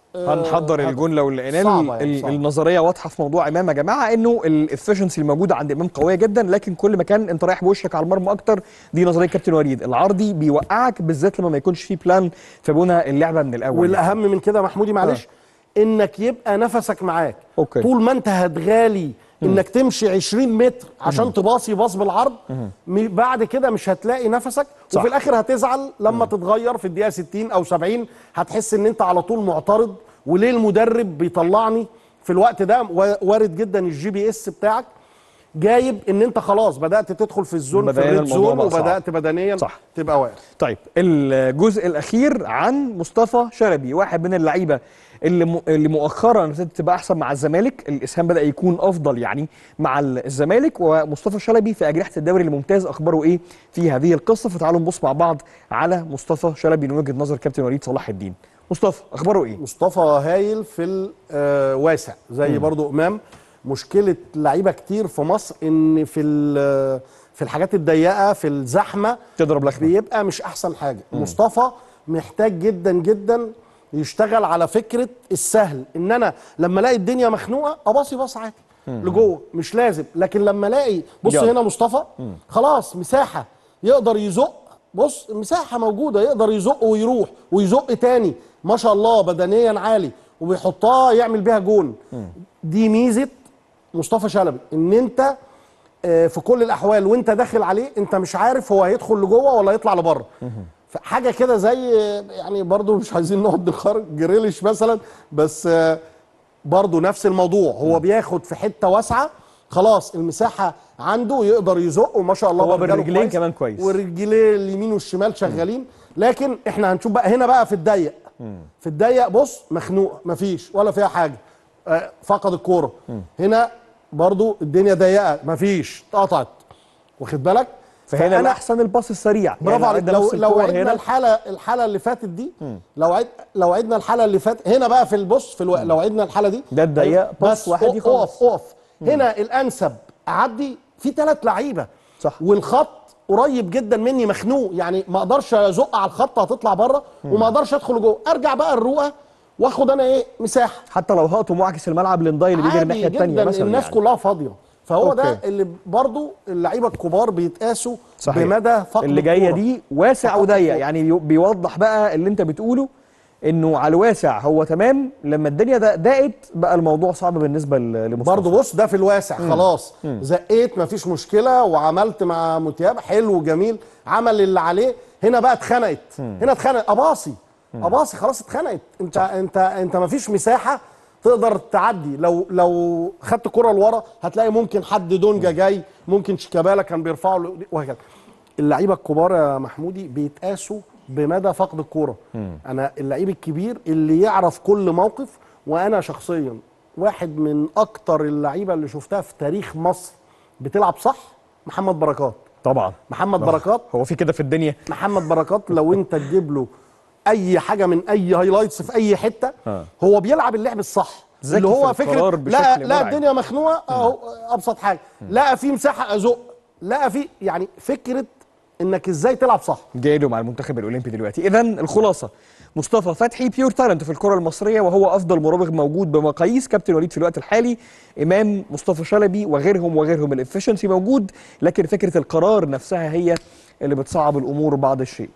هنحضر الجون لو لقيناه صعبة ال- يعني، ال- صعبة. النظريه واضحه في موضوع امام يا جماعه انه الافشنسي الموجوده عند امام قويه جدا لكن كل ما كان انت رايح بوشك على المرمى اكتر دي نظريه كابتن وليد العرضي بيوقعك بالذات لما ما يكونش في بلان في بنى اللعبه من الاول يعني. والاهم من كده محمودي معلش انك يبقى نفسك معاك أوكي. طول ما انت هتغالي انك تمشي 20 متر عشان تباصي باص بالعرض م- بعد كده مش هتلاقي نفسك صح. وفي الاخر هتزعل لما تتغير في الدقيقه 60 او 70 هتحس ان انت على طول معترض وليه المدرب بيطلعني في الوقت ده و- وارد جدا الجي بي اس بتاعك جايب ان انت خلاص بدات تدخل في الزون في بدأنا الريد الموضوع زون بقى صعب. وبدات بدنيا صح. تبقى واقف طيب الجزء الاخير عن مصطفى شلبي واحد من اللعيبه اللي م... اللي مؤخرا ابتدت تبقى احسن مع الزمالك الاسهام بدا يكون افضل يعني مع الزمالك ومصطفى شلبي في اجنحه الدوري الممتاز اخباره ايه في هذه القصه فتعالوا نبص مع بعض على مصطفى شلبي من وجهه نظر كابتن وليد صلاح الدين مصطفى اخباره ايه مصطفى هايل في الواسع زي برضو امام مشكله لعيبه كتير في مصر ان في ال- في الحاجات الضيقه في الزحمه تضرب لخمه بيبقى مش احسن حاجه مصطفى محتاج جدا جدا يشتغل على فكره السهل ان انا لما الاقي الدنيا مخنوقه اباصي باص عادي لجوه مش لازم لكن لما الاقي بص يلا. هنا مصطفى خلاص مساحه يقدر يزق بص مساحه موجوده يقدر يزق ويروح ويزق تاني ما شاء الله بدنيا عالي وبيحطها يعمل بيها جون دي ميزه مصطفى شلبي ان انت آه، في كل الاحوال وانت داخل عليه انت مش عارف هو هيدخل لجوه ولا يطلع لبره حاجه كده زي آه، يعني برضو مش عايزين نقعد نخرج جريليش مثلا بس آه، برضو نفس الموضوع هو بياخد في حته واسعه خلاص المساحه عنده يقدر يزق وما شاء الله هو برجله بالرجلين كمان كويس. ورجليه اليمين والشمال شغالين لكن احنا هنشوف بقى هنا بقى في الضيق في الضيق بص مخنوق مفيش ولا فيها حاجه آه، فقد الكوره هنا برضو الدنيا ضيقه مفيش اتقطعت واخد بالك فهنا فأنا- الاحسن الباص السريع برافو عليك عندنا لو نفس لو الكور عدنا هنا الحاله الحاله اللي فاتت دي لو عد لو عدنا الحاله اللي فاتت هنا بقى في البص في الو... لو عدنا الحاله دي ده الضيق، أيوة، باص بس واحد اقف يخلص. اقف هنا الانسب اعدي في ثلاث لعيبه صح. والخط قريب جدا مني مخنوق يعني ما اقدرش ازق على الخط هتطلع بره وما اقدرش ادخل جوه ارجع بقى الرؤى واخد انا ايه مساحه حتى لو هقطه معكس الملعب لنداي اللي بيجي عادي الناحيه الثانيه جدا مثلا الناس يعني. كلها فاضيه فهو ده أوكي. اللي برضو اللعيبه الكبار بيتقاسوا صحيح. بمدى فقد اللي جايه الكورة. دي واسع فقط وضيق الكورة. يعني بيو- بيوضح بقى اللي انت بتقوله انه على الواسع هو تمام لما الدنيا ده ضاقت بقى الموضوع صعب بالنسبه ل- لمصطفى برضه بص ده في الواسع خلاص زقيت مفيش مشكله وعملت مع متياب حلو جميل عمل اللي عليه هنا بقى اتخنقت هنا اتخنقت اباصي اباصي خلاص اتخنقت انت انت انت مفيش مساحه تقدر تعدي لو لو خدت كرة لورا هتلاقي ممكن حد دونجا جاي ممكن شيكابالا كان بيرفعه ل- وهكذا اللعيبه الكبار يا محمودي بيتقاسوا بمدى فقد الكوره انا اللعيب الكبير اللي يعرف كل موقف وانا شخصيا واحد من اكتر اللعيبه اللي شفتها في تاريخ مصر بتلعب صح محمد بركات طبعا محمد بركات هو في كده في الدنيا محمد بركات لو انت تجيب له اي حاجه من اي هايلايتس في اي حته آه. هو بيلعب اللعب الصح ذكي اللي هو في القرار فكره بشكل لا لا مرعب. الدنيا مخنوقه اهو ابسط حاجه لقى في مساحه ازق لقى في يعني فكره انك ازاي تلعب صح جاي له مع المنتخب الاولمبي دلوقتي اذا الخلاصه مصطفى فتحي بيور تالنت في الكره المصريه وهو افضل مراوغ موجود بمقاييس كابتن وليد في الوقت الحالي امام مصطفى شلبي وغيرهم وغيرهم الافشنسي موجود لكن فكره القرار نفسها هي اللي بتصعب الامور بعض الشيء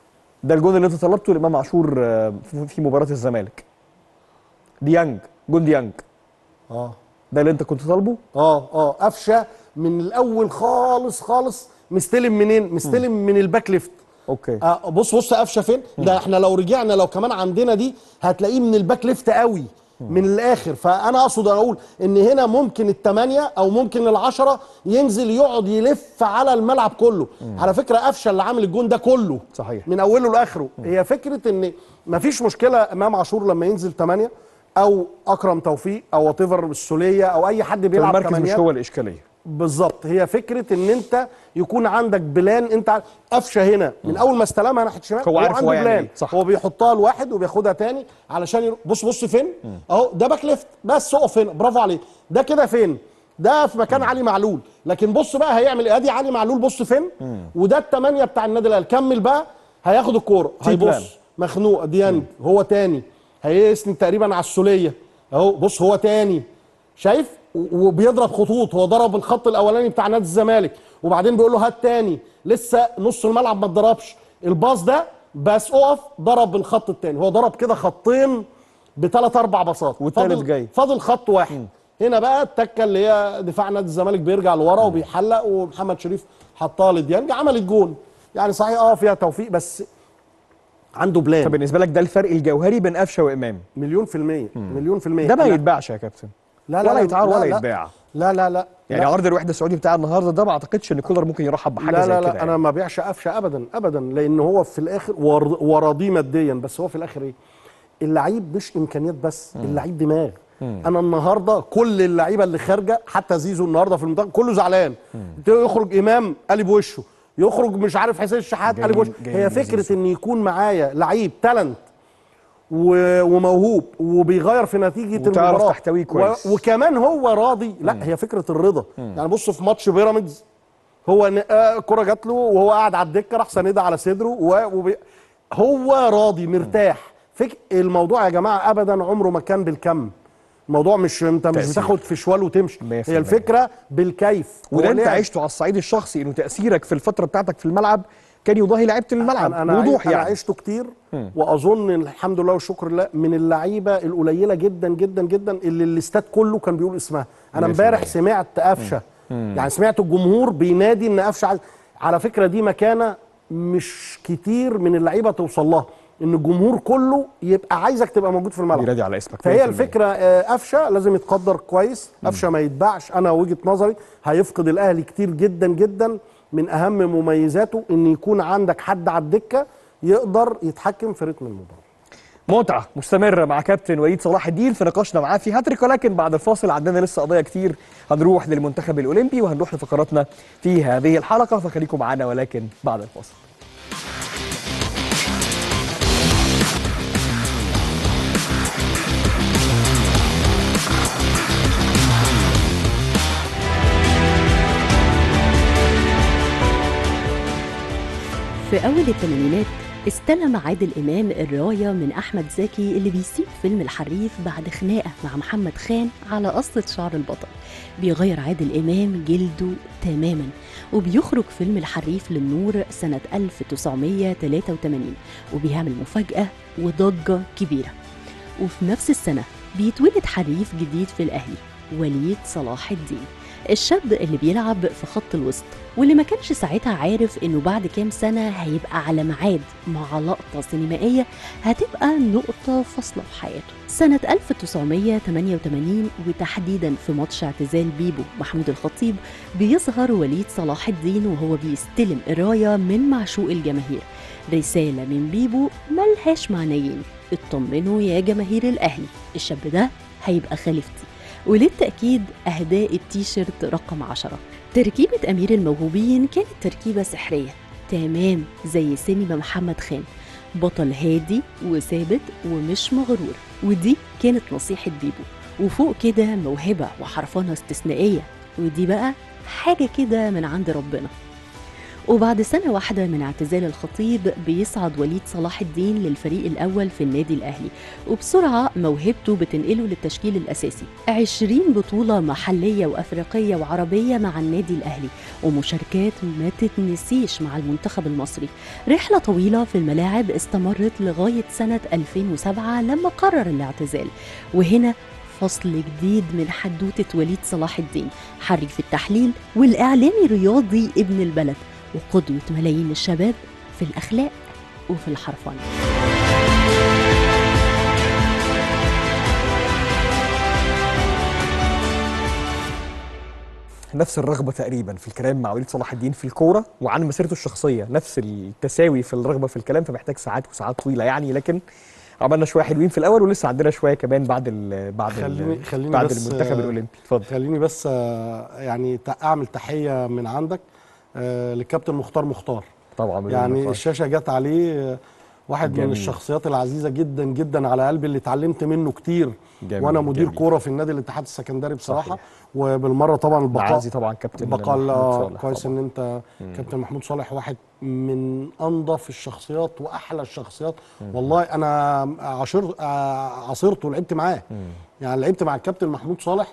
ده الجون اللي انت طلبته لامام عاشور آه، في- في مباراه الزمالك ديانج جون ديانج اه ده اللي انت كنت طالبه اه اه قفشه من الاول خالص خالص مستلم منين مستلم من الباك ليفت اوكي آه بص بص قفشه فين ده احنا لو رجعنا لو كمان عندنا دي هتلاقيه من الباك ليفت قوي من الاخر فانا اقصد اقول ان هنا ممكن الثمانيه او ممكن العشره ينزل يقعد يلف على الملعب كله على فكره قفشه اللي عامل الجون ده كله صحيح. من اوله لاخره هي فكره ان مفيش مشكله امام عاشور لما ينزل ثمانيه او اكرم توفيق او وات السوليه او اي حد بيلعب المركز مش ثمانيات هو الاشكاليه بالظبط هي فكره ان انت يكون عندك بلان انت ع- قفشه هنا من اول ما استلمها ناحيه الشمال هو عارف عنده هو يعمل بلان إيه، صح. هو بيحطها لواحد وبياخدها تاني علشان يرو... بص بص فين اهو ده باك ليفت بس اقف هنا برافو عليك ده كده فين ده في مكان علي معلول لكن بص بقى هيعمل ايه ادي علي معلول بص فين وده الثمانيه بتاع النادي الاهلي كمل بقى هياخد الكوره في بلان. هيبص مخنوق ديانج هو تاني هيسند تقريبا على السوليه اهو بص هو تاني شايف و- وبيضرب خطوط هو ضرب الخط الاولاني بتاع نادي الزمالك وبعدين بيقول له هات تاني لسه نص الملعب ما اتضربش الباص ده بس اقف ضرب الخط التاني هو ضرب كده خطين بثلاث اربع باصات والتالت فاضل- جاي. فاضل خط واحد هنا بقى التكه اللي هي دفاع نادي الزمالك بيرجع لورا وبيحلق ومحمد شريف حطها لديانج عملت جون يعني صحيح اه فيها توفيق بس عنده بلان فبالنسبه لك ده الفرق الجوهري بين قفشه وامام مليون في المية مليون في المية ده ما أنا- يتباعش يا كابتن لا لا ولا لا يتعار لا ولا لا. يتباع لا لا لا يعني لا. عرض الوحده السعودي بتاع النهارده ده ما اعتقدش ان كولر ممكن يرحب بحاجه لا زي لا كده لا يعني. انا ما بيعش قفشه ابدا ابدا لان هو في الاخر ور- وراضيه ماديا بس هو في الاخر ايه اللعيب مش امكانيات بس اللعيب دماغ انا النهارده كل اللعيبه اللي خارجه حتى زيزو النهارده في المنتخب كله زعلان يخرج امام قلب وشه يخرج مش عارف حسين الشحات جايين- قلب وشه جايين هي بزيزو. فكره ان يكون معايا لعيب تالنت و- وموهوب وبيغير في نتيجه وتعرف المباراه تحتويه كويس. و... وكمان هو راضي لا هي فكره الرضا يعني بص في ماتش بيراميدز هو ن- آه، الكره جات له وهو قاعد على الدكه راح ساندها على صدره و... وبي... هو راضي مرتاح فك... الموضوع يا جماعه ابدا عمره ما كان بالكم الموضوع مش انت مش تأثير. بتاخد في شوال وتمشي 100%. هي الفكره بالكيف وده هو انت لعب. عشته على الصعيد الشخصي انه تاثيرك في الفتره بتاعتك في الملعب كان يضاهي لعيبه الملعب انا انا وضوح انا يعني عشته كتير واظن إن الحمد لله والشكر لله من اللعيبه القليله جدا جدا جدا اللي الاستاد كله كان بيقول اسمها انا 100%. امبارح سمعت قفشه يعني سمعت الجمهور بينادي ان قفشه عايز على فكره دي مكانه مش كتير من اللعيبه توصل لها ان الجمهور كله يبقى عايزك تبقى موجود في الملعب بينادي على اسمك فهي 100%. الفكره آه، قفشه لازم يتقدر كويس قفشه ما يتباعش انا وجهه نظري هيفقد الاهلي كتير جدا جدا من اهم مميزاته ان يكون عندك حد على الدكه يقدر يتحكم في رتم المباراه متعه مستمره مع كابتن وليد صلاح الدين في نقاشنا معاه في هاتريك ولكن بعد الفاصل عندنا لسه قضايا كتير هنروح للمنتخب الاولمبي وهنروح لفقراتنا في هذه الحلقه فخليكم معانا ولكن بعد الفاصل في أول الثمانينات استلم عادل إمام الراية من أحمد زكي اللي بيسيب فيلم الحريف بعد خناقة مع محمد خان على قصة شعر البطل بيغير عادل إمام جلده تماما وبيخرج فيلم الحريف للنور سنة 1983 وبيعمل مفاجأة وضجة كبيرة وفي نفس السنة بيتولد حريف جديد في الأهلي وليد صلاح الدين الشاب اللي بيلعب في خط الوسط واللي ما كانش ساعتها عارف انه بعد كام سنة هيبقى على ميعاد مع لقطة سينمائية هتبقى نقطة فاصلة في حياته سنة 1988 وتحديدا في ماتش اعتزال بيبو محمود الخطيب بيظهر وليد صلاح الدين وهو بيستلم الراية من معشوق الجماهير رسالة من بيبو ملهاش معنيين اطمنوا يا جماهير الأهلي الشاب ده هيبقى خليفتي وللتأكيد أهداء التيشيرت رقم عشرة تركيبة أمير الموهوبين كانت تركيبة سحرية تمام زي سينما محمد خان بطل هادي وثابت ومش مغرور ودي كانت نصيحة بيبو وفوق كده موهبة وحرفنة استثنائية ودي بقى حاجة كده من عند ربنا وبعد سنة واحدة من اعتزال الخطيب بيصعد وليد صلاح الدين للفريق الأول في النادي الأهلي وبسرعة موهبته بتنقله للتشكيل الأساسي 20 بطولة محلية وأفريقية وعربية مع النادي الأهلي ومشاركات ما تتنسيش مع المنتخب المصري رحلة طويلة في الملاعب استمرت لغاية سنة 2007 لما قرر الاعتزال وهنا فصل جديد من حدوتة وليد صلاح الدين حريف التحليل والإعلامي رياضي ابن البلد وقدوة ملايين الشباب في الأخلاق وفي الحرفنة نفس الرغبه تقريبا في الكلام مع وليد صلاح الدين في الكوره وعن مسيرته الشخصيه نفس التساوي في الرغبه في الكلام فمحتاج ساعات وساعات طويله يعني لكن عملنا شويه حلوين في الاول ولسه عندنا شويه كمان بعد ال بعد خليني ال خليني بعد بس المنتخب آه، الاولمبي اتفضل خليني بس آه، يعني ت- اعمل تحيه من عندك آه، للكابتن مختار مختار طبعا بدون يعني نقاش. الشاشه جت عليه آه، واحد جميل. من الشخصيات العزيزه جدا جدا على قلبي اللي اتعلمت منه كتير جميل، وانا مدير جميل. كوره في النادي الاتحاد السكندري بصراحه صحيح. وبالمره طبعا البقاء معازي طبعا كابتن البقاء محمود آه، صالح كويس طبعاً. ان انت كابتن محمود صالح واحد من انظف الشخصيات واحلى الشخصيات والله انا عاشر آه، عاصرته ولعبت معاه يعني لعبت مع الكابتن محمود صالح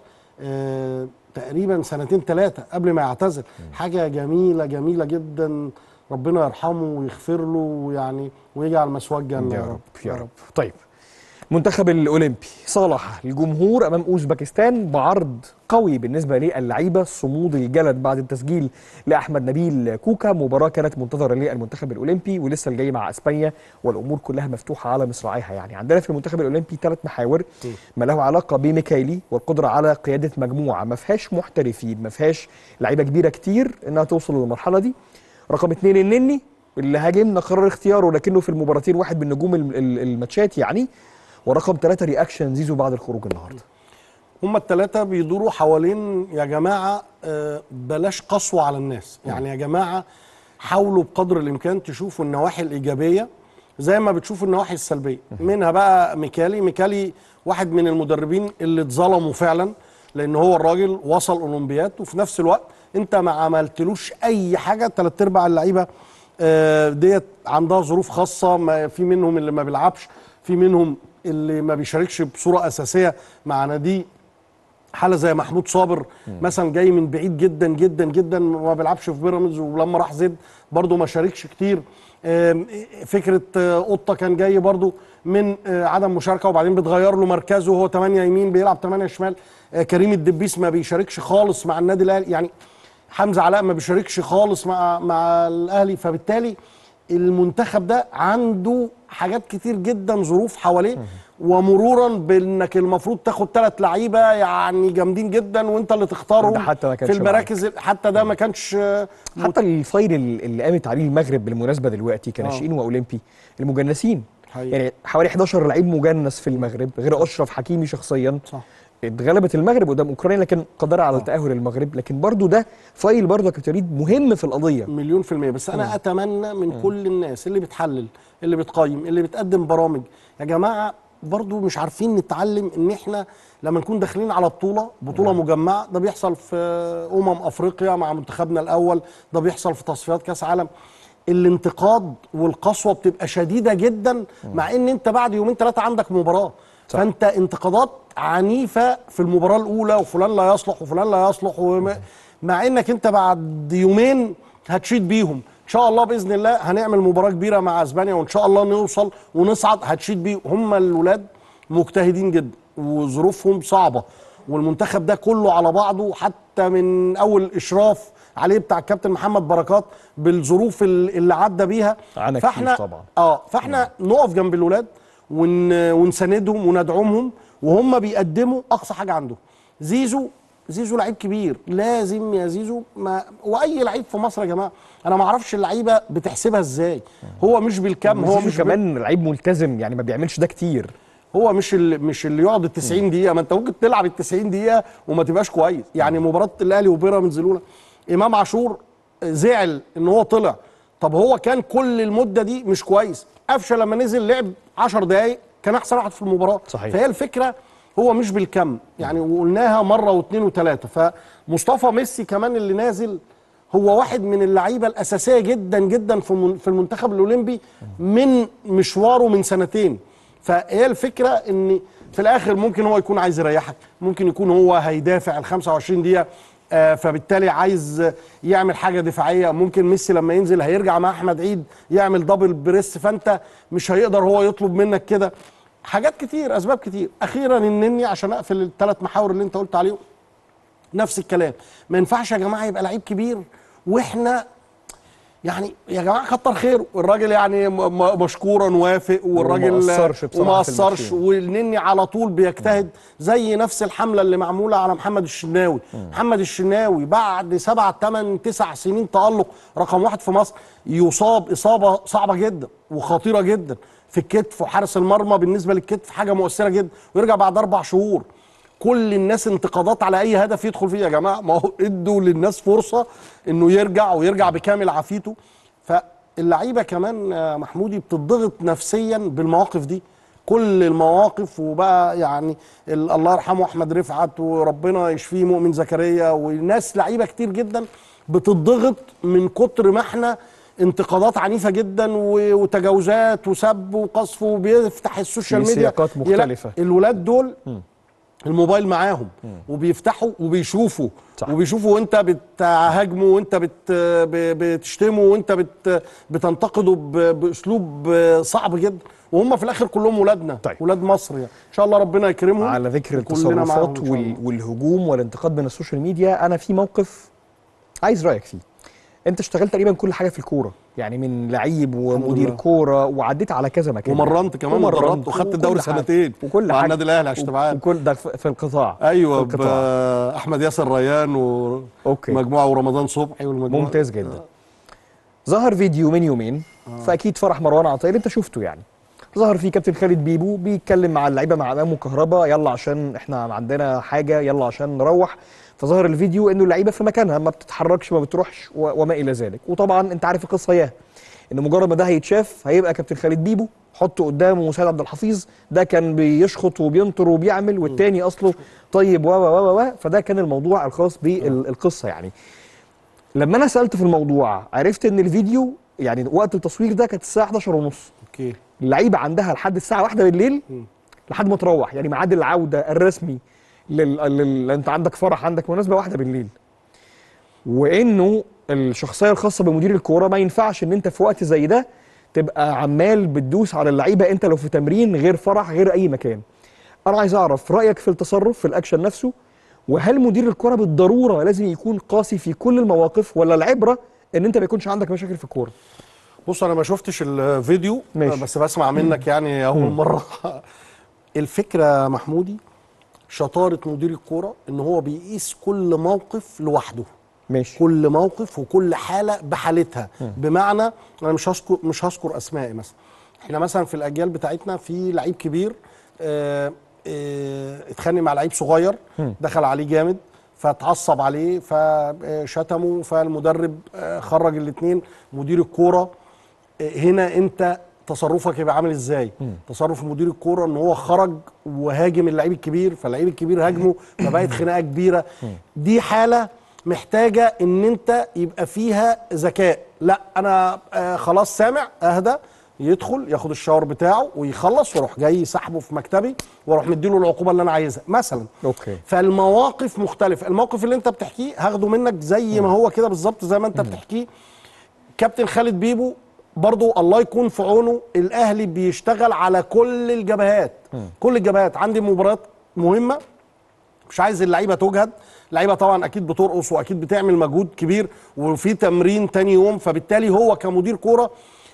آه، تقريبا سنتين ثلاثه قبل ما يعتزل حاجه جميله جميله جدا ربنا يرحمه ويغفر له ويعني ويجعل مسواه الجنه يا رب يا رب طيب المنتخب الاولمبي صالح الجمهور امام اوزبكستان بعرض قوي بالنسبه للعيبه صمود الجلد بعد التسجيل لاحمد نبيل كوكا مباراه كانت منتظره للمنتخب الاولمبي ولسه الجاي مع اسبانيا والامور كلها مفتوحه على مصراعيها يعني عندنا في المنتخب الاولمبي ثلاث محاور ما له علاقه بميكايلي والقدره على قياده مجموعه ما فيهاش محترفين ما فيهاش لعيبه كبيره كتير انها توصل للمرحله دي رقم اثنين النني اللي هاجمنا قرار اختياره لكنه في المباراتين واحد من نجوم ال- ال- الماتشات يعني ورقم ثلاثة رياكشن زيزو بعد الخروج النهارده هما الثلاثة بيدوروا حوالين يا جماعة آه، بلاش قسوة على الناس يعني يا جماعة حاولوا بقدر الإمكان تشوفوا النواحي الإيجابية زي ما بتشوفوا النواحي السلبية منها بقى ميكالي ميكالي واحد من المدربين اللي اتظلموا فعلا لأن هو الراجل وصل أولمبياد وفي نفس الوقت أنت ما عملتلوش أي حاجة تلات أرباع اللعيبة آه، ديت عندها ظروف خاصة ما في منهم اللي ما بيلعبش في منهم اللي ما بيشاركش بصورة أساسية مع ناديه حاله زي محمود صابر مثلا جاي من بعيد جدا جدا جدا وما بيلعبش في بيراميدز ولما راح زد برضه ما شاركش كتير آم، فكره آه، قطه كان جاي برضه من آه، عدم مشاركه وبعدين بتغير له مركزه وهو 8 يمين بيلعب 8 شمال آه، كريم الدبيس ما بيشاركش خالص مع النادي الاهلي يعني حمزه علاء ما بيشاركش خالص مع مع الاهلي فبالتالي المنتخب ده عنده حاجات كتير جدا ظروف حواليه ومرورا بانك المفروض تاخد ثلاث لعيبه يعني جامدين جدا وانت اللي تختارهم ده حتى ما كانش في المراكز حتى ده ما كانش آه، حتى الفايل اللي قامت عليه المغرب بالمناسبه دلوقتي كناشئين آه. واولمبي المجنسين حقيقي. يعني حوالي 11 لعيب مجنس في المغرب غير اشرف حكيمي شخصيا صح. اتغلبت المغرب قدام اوكرانيا لكن قدر على التاهل المغرب لكن برضو ده فايل برضو يا كابتن وليد مهم في القضيه مليون في المية بس أنا أتمنى من كل الناس اللي بتحلل اللي بتقيم اللي بتقدم برامج يا جماعة برضو مش عارفين نتعلم إن إحنا لما نكون داخلين على بطولة بطولة مجمعة ده بيحصل في أمم أفريقيا مع منتخبنا الأول ده بيحصل في تصفيات كأس عالم الانتقاد والقسوة بتبقى شديدة جدا مع إن أنت بعد يومين ثلاثة عندك مباراة صح. فانت انتقادات عنيفه في المباراه الاولى وفلان لا يصلح وفلان لا يصلح وما مع انك انت بعد يومين هتشيد بيهم ان شاء الله باذن الله هنعمل مباراه كبيره مع اسبانيا وان شاء الله نوصل ونصعد هتشيد بيهم هم الولاد مجتهدين جدا وظروفهم صعبه والمنتخب ده كله على بعضه حتى من اول اشراف عليه بتاع الكابتن محمد بركات بالظروف ال- اللي عدى بيها عانى كتير فاحنا طبعا. اه فاحنا نقف جنب الولاد ون ونساندهم وندعمهم وهم بيقدموا اقصى حاجه عندهم زيزو زيزو لعيب كبير لازم يا زيزو ما واي لعيب في مصر يا جماعه انا ما اعرفش اللعيبه بتحسبها ازاي هو مش بالكم هو هو مش كمان لعيب ملتزم يعني ما بيعملش ده كتير هو مش اللي مش اللي يقعد ال 90 دقيقه ما انت ممكن تلعب ال 90 دقيقه وما تبقاش كويس يعني مباراه الاهلي وبيراميدز الاولى امام عاشور زعل ان هو طلع طب هو كان كل المده دي مش كويس قفشه لما نزل لعب 10 دقائق كان احسن واحد في المباراه صحيح. فهي الفكره هو مش بالكم يعني وقلناها مره واثنين وثلاثه فمصطفى ميسي كمان اللي نازل هو واحد من اللعيبه الاساسيه جدا جدا في من- في المنتخب الاولمبي من مشواره من سنتين فهي الفكره ان في الاخر ممكن هو يكون عايز يريحك ممكن يكون هو هيدافع ال 25 دقيقه آه، فبالتالي عايز يعمل حاجه دفاعيه ممكن ميسي لما ينزل هيرجع مع احمد عيد يعمل دبل بريس فانت مش هيقدر هو يطلب منك كده حاجات كتير اسباب كتير اخيرا النني عشان اقفل الثلاث محاور اللي انت قلت عليهم نفس الكلام ما ينفعش يا جماعه يبقى لعيب كبير واحنا يعني يا جماعه كتر خيره الراجل يعني م- م- مشكورا وافق والراجل وما قصرش بصراحة وما في قصرش الماتشين. والنني على طول بيجتهد زي نفس الحمله اللي معموله على محمد الشناوي محمد الشناوي بعد سبع ثمان تسع سنين تالق رقم واحد في مصر يصاب اصابه صعبه جدا وخطيره جدا في الكتف وحارس المرمى بالنسبه للكتف حاجه مؤثره جدا ويرجع بعد اربع شهور كل الناس انتقادات على اي هدف يدخل فيه يا جماعه ما هو ادوا للناس فرصه انه يرجع ويرجع بكامل عافيته اللعيبه كمان آه، محمودي بتضغط نفسيا بالمواقف دي كل المواقف وبقى يعني ال- الله يرحمه احمد رفعت وربنا يشفيه مؤمن زكريا وناس لعيبه كتير جدا بتضغط من كتر ما احنا انتقادات عنيفه جدا و- وتجاوزات وسب وقذف وبيفتح السوشيال في ميديا سياقات يلا- مختلفة. الولاد دول الموبايل معاهم وبيفتحوا وبيشوفوا صح. وبيشوفوا وانت بتهاجمه وانت بت ب- بتشتمه وانت بت بتنتقده ب- باسلوب صعب جدا وهم في الاخر كلهم ولادنا طيب. ولاد مصر يعني ان شاء الله ربنا يكرمهم على ذكر وكلنا معاهم التصرفات إن شاء الله. وال... والهجوم والانتقاد من السوشيال ميديا انا في موقف عايز رايك فيه انت اشتغلت تقريبا كل حاجه في الكوره يعني من لعيب ومدير لله. كوره وعديت على كذا مكان ومرنت كمان ومرنت ودربت وخدت وكل الدوري حاجة. سنتين وكل مع حاجه النادي الاهلي عشان تبقى عارف. وكل ده في في القطاع ايوه في القطاع باحمد ياسر ريان أوكي. ومجموعه ورمضان صبحي والمجموعه ممتاز جدا ظهر فيديو من يومين فاكيد فرح مروان عطيه اللي انت شفته يعني ظهر فيه كابتن خالد بيبو بيتكلم مع اللعيبه مع امامه كهربا يلا عشان احنا عندنا حاجه يلا عشان نروح فظهر الفيديو انه اللعيبه في مكانها ما بتتحركش ما بتروحش و- وما الى ذلك وطبعا انت عارف القصه اياها ان مجرد ما ده هيتشاف هيبقى كابتن خالد بيبو حطه قدامه مساعد عبد الحفيظ ده كان بيشخط وبينطر وبيعمل والتاني اصله طيب و و و و فده كان الموضوع الخاص بالقصه يعني لما انا سالت في الموضوع عرفت ان الفيديو يعني وقت التصوير ده كانت الساعه 11 ونص اوكي اللعيبه عندها لحد الساعه 1 بالليل لحد ما تروح يعني ميعاد العوده الرسمي لل... لل... انت عندك فرح عندك مناسبه واحده بالليل وانه الشخصيه الخاصه بمدير الكوره ما ينفعش ان انت في وقت زي ده تبقى عمال بتدوس على اللعيبه انت لو في تمرين غير فرح غير اي مكان انا عايز اعرف رايك في التصرف في الاكشن نفسه وهل مدير الكوره بالضروره لازم يكون قاسي في كل المواقف ولا العبره ان انت ما يكونش عندك مشاكل في الكوره بص انا ما شفتش الفيديو ماشي. بس بسمع منك يعني اول مره الفكره محمودي شطاره مدير الكوره ان هو بيقيس كل موقف لوحده ماشي كل موقف وكل حاله بحالتها بمعنى انا مش هذكر مش هذكر اسماء مثلا احنا مثلا في الاجيال بتاعتنا في لعيب كبير آه، آه، اتخانق مع لعيب صغير دخل عليه جامد فاتعصب عليه فشتمه فالمدرب آه، خرج الاثنين مدير الكوره آه، هنا انت تصرفك يبقى عامل ازاي تصرف مدير الكوره ان هو خرج وهاجم اللعيب الكبير فاللعيب الكبير هاجمه فبقت خناقه كبيره دي حاله محتاجه ان انت يبقى فيها ذكاء لا انا آه خلاص سامع اهدى يدخل ياخد الشاور بتاعه ويخلص واروح جاي سحبه في مكتبي واروح مديله العقوبه اللي انا عايزها مثلا اوكي فالمواقف مختلفه الموقف اللي انت بتحكيه هاخده منك زي ما هو كده بالظبط زي ما انت بتحكيه كابتن خالد بيبو برضو الله يكون في عونه الاهلي بيشتغل على كل الجبهات كل الجبهات عندي مباريات مهمه مش عايز اللعيبه تجهد اللعيبه طبعا اكيد بترقص واكيد بتعمل مجهود كبير وفي تمرين تاني يوم فبالتالي هو كمدير كوره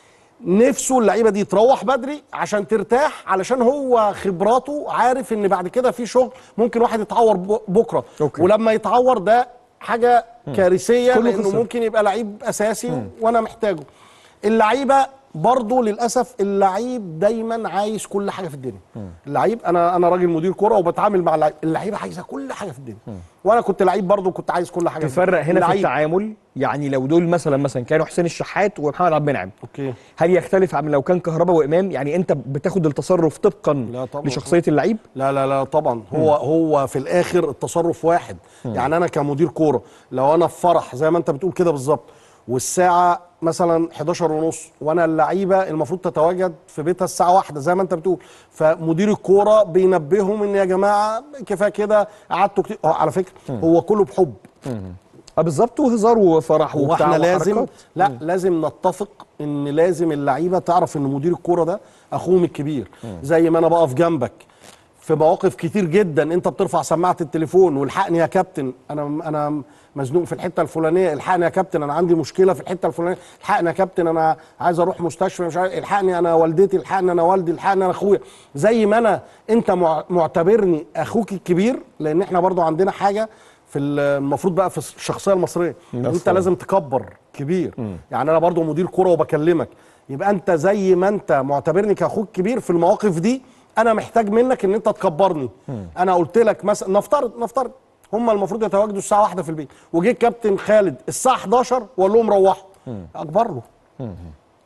نفسه اللعيبه دي تروح بدري عشان ترتاح علشان هو خبراته عارف ان بعد كده في شغل ممكن واحد يتعور ب- بكره أوكي. ولما يتعور ده حاجه كارثيه كله لانه خسر. ممكن يبقى لعيب اساسي وانا محتاجه اللعيبه برضه للاسف اللعيب دايما عايز كل حاجه في الدنيا اللعيب انا انا راجل مدير كوره وبتعامل مع اللعيب اللعيبه عايزه كل حاجه في الدنيا وانا كنت لعيب برضه كنت عايز كل حاجه في تفرق الدنيا. هنا في اللعيب- التعامل يعني لو دول مثلا مثلا كانوا حسين الشحات ومحمد عبد المنعم اوكي هل يختلف عن لو كان كهربا وامام يعني انت بتاخد التصرف طبقا لا طبعاً. لشخصيه اللعيب لا لا لا طبعا هو هو في الاخر التصرف واحد يعني انا كمدير كوره لو انا في فرح زي ما انت بتقول كده بالظبط والساعه مثلا 11 ونص وانا اللعيبه المفروض تتواجد في بيتها الساعه واحدة زي ما انت بتقول فمدير الكوره بينبههم ان يا جماعه كفايه كده قعدتوا كتير آه، على فكره هو كله بحب اه بالظبط وهزار وفرح هو وبتاع احنا لازم وحركات. لا لازم نتفق ان لازم اللعيبه تعرف ان مدير الكوره ده اخوهم الكبير زي ما انا بقف جنبك في مواقف كتير جدا انت بترفع سماعه التليفون والحقني يا كابتن انا انا مزنوق في الحته الفلانيه الحقني يا كابتن انا عندي مشكله في الحته الفلانيه الحقني يا كابتن انا عايز اروح مستشفى مش عارف الحقني انا والدتي الحقني انا والدي الحقني انا اخويا زي ما انا انت مع- معتبرني اخوك الكبير لان احنا برضو عندنا حاجه في المفروض بقى في الشخصيه المصريه انت مفهوم. لازم تكبر كبير يعني انا برضو مدير كوره وبكلمك يبقى انت زي ما انت معتبرني كاخوك كبير في المواقف دي انا محتاج منك ان انت تكبرني انا قلت لك مثلا نفترض نفترض هم المفروض يتواجدوا الساعه واحدة في البيت وجه الكابتن خالد الساعه 11 وقال لهم روحوا اكبر له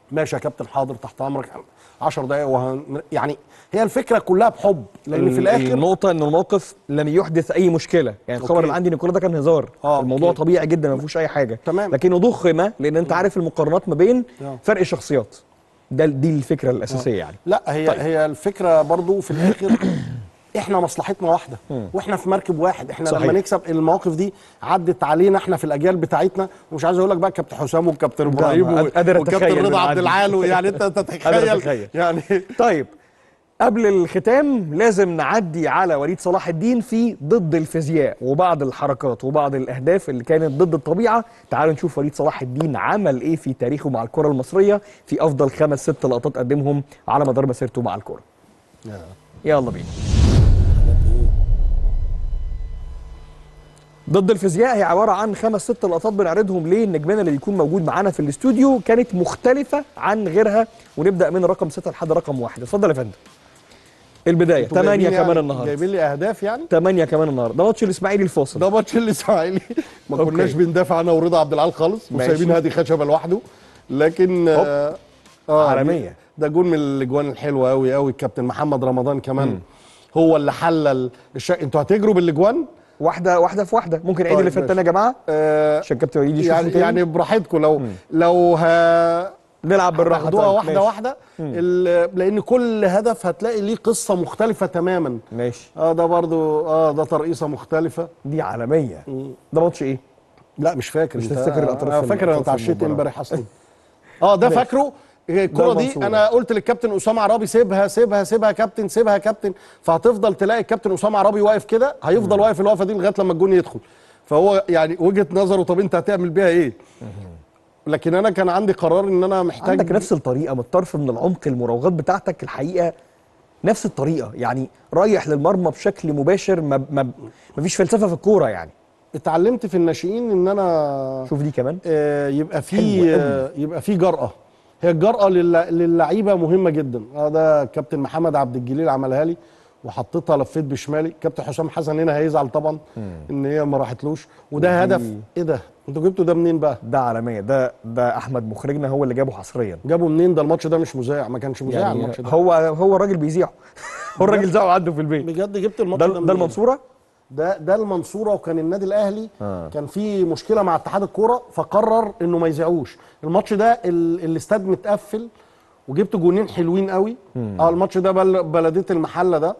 ماشي يا كابتن حاضر تحت امرك 10 دقائق وهن... يعني هي الفكره كلها بحب لان في الاخر النقطه ان الموقف لم يحدث اي مشكله يعني الخبر أوكي. اللي عندي ان كل ده كان هزار آه، الموضوع أوكي. طبيعي جدا ما فيهوش اي حاجه تمام. لكنه ضخم لان انت عارف المقارنات ما بين آه. فرق الشخصيات ده دي الفكره الاساسيه يعني لا هي طيب. هي الفكره برضو في الاخر احنا مصلحتنا واحده واحنا في مركب واحد احنا صحيح. لما نكسب المواقف دي عدت علينا احنا في الاجيال بتاعتنا ومش عايز اقول لك بقى كابتن حسام والكابتن ابراهيم ما- و- قادر وكابتن أتخيل رضا من عبد عندي. العال يعني انت قادر تتخيل أتخيل. يعني طيب قبل الختام لازم نعدي على وليد صلاح الدين في ضد الفيزياء وبعض الحركات وبعض الاهداف اللي كانت ضد الطبيعه تعالوا نشوف وليد صلاح الدين عمل ايه في تاريخه مع الكره المصريه في افضل خمس ست لقطات قدمهم على مدار مسيرته مع الكره يلا بينا ضد الفيزياء هي عباره عن خمس ست لقطات بنعرضهم للنجمان اللي بيكون موجود معانا في الاستوديو كانت مختلفه عن غيرها ونبدا من رقم سته لحد رقم واحد اتفضل يا فندم البدايه انتوا 8 جايبين كمان يعني- النهارده جايبين لي اهداف يعني 8 كمان النهارده ده ماتش الاسماعيلي الفاصل ده ماتش الاسماعيلي ما أوكي. كناش بندافع انا ورضا عبد العال خالص ماشي. وسايبين هادي خشبه لوحده لكن اه آه، عالمية. ده جون من الاجوان الحلوه قوي قوي الكابتن محمد رمضان كمان هو اللي حلل الشيء انتوا هتجروا بالاجوان واحده واحده في واحده ممكن عيد طيب اللي فات تاني يا جماعه آه عشان كابتن وليد يشوف يعني يعني براحتكم لو لو ه... نلعب بالراحه هتاخدوها طيب. واحده ماشي. واحده ال- لان كل هدف هتلاقي ليه قصه مختلفه تماما ماشي اه ده برضو اه ده ترقيصه مختلفه دي عالميه ده ماتش ايه لا مش فاكر مش انت- تفتكر الأطراف انا في- فاكر انا الأطراف في اتعشيت المباراة. امبارح اصلا اه ده ماشي. فاكره الكرة دي المنصورة. انا قلت للكابتن اسامه عرابي سيبها سيبها سيبها يا كابتن سيبها يا كابتن فهتفضل تلاقي الكابتن اسامه عرابي واقف كده هيفضل واقف الوقفه دي لغايه لما الجون يدخل فهو يعني وجهه نظره طب انت هتعمل بيها ايه لكن انا كان عندي قرار ان انا محتاج عندك نفس الطريقه من الطرف من العمق المراوغات بتاعتك الحقيقه نفس الطريقه يعني رايح للمرمى بشكل مباشر ما ما ما فيش فلسفه في الكوره يعني اتعلمت في الناشئين ان انا شوف دي كمان آه، يبقى في حلو قوي. آه، يبقى في جرأة هي الجرأة لل- للعيبة مهمة جدا اه ده كابتن محمد عبد الجليل عملها لي وحطيتها لفيت بشمالي كابتن حسام حسن هنا هيزعل طبعا ان هي ما راحتلوش وده هدف ايه ده انتوا جبتوا ده منين بقى ده عالميه ده ده احمد مخرجنا هو اللي جابه حصريا جابوا منين ده الماتش ده مش مذاع ما كانش مذاع يعني الماتش ده هو هو الراجل بيذيعه هو الراجل ذاعه عنده في البيت بجد جبت الماتش ده ده, ده منين؟ المنصوره ده ده المنصوره وكان النادي الاهلي آه. آه. كان في مشكله مع اتحاد الكوره فقرر انه ما يذيعوش الماتش ده ال- الاستاد متقفل وجبت جونين حلوين قوي اه الماتش ده بل بلديه المحله ده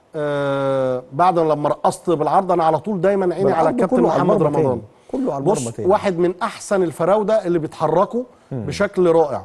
آه بعد لما رقصت بالعرض انا على طول دايما عيني على بالعرض الكابتن كله على محمد المرمى رمضان تاني. كله على المرمى بص تاني. واحد من احسن الفراوده اللي بيتحركوا بشكل رائع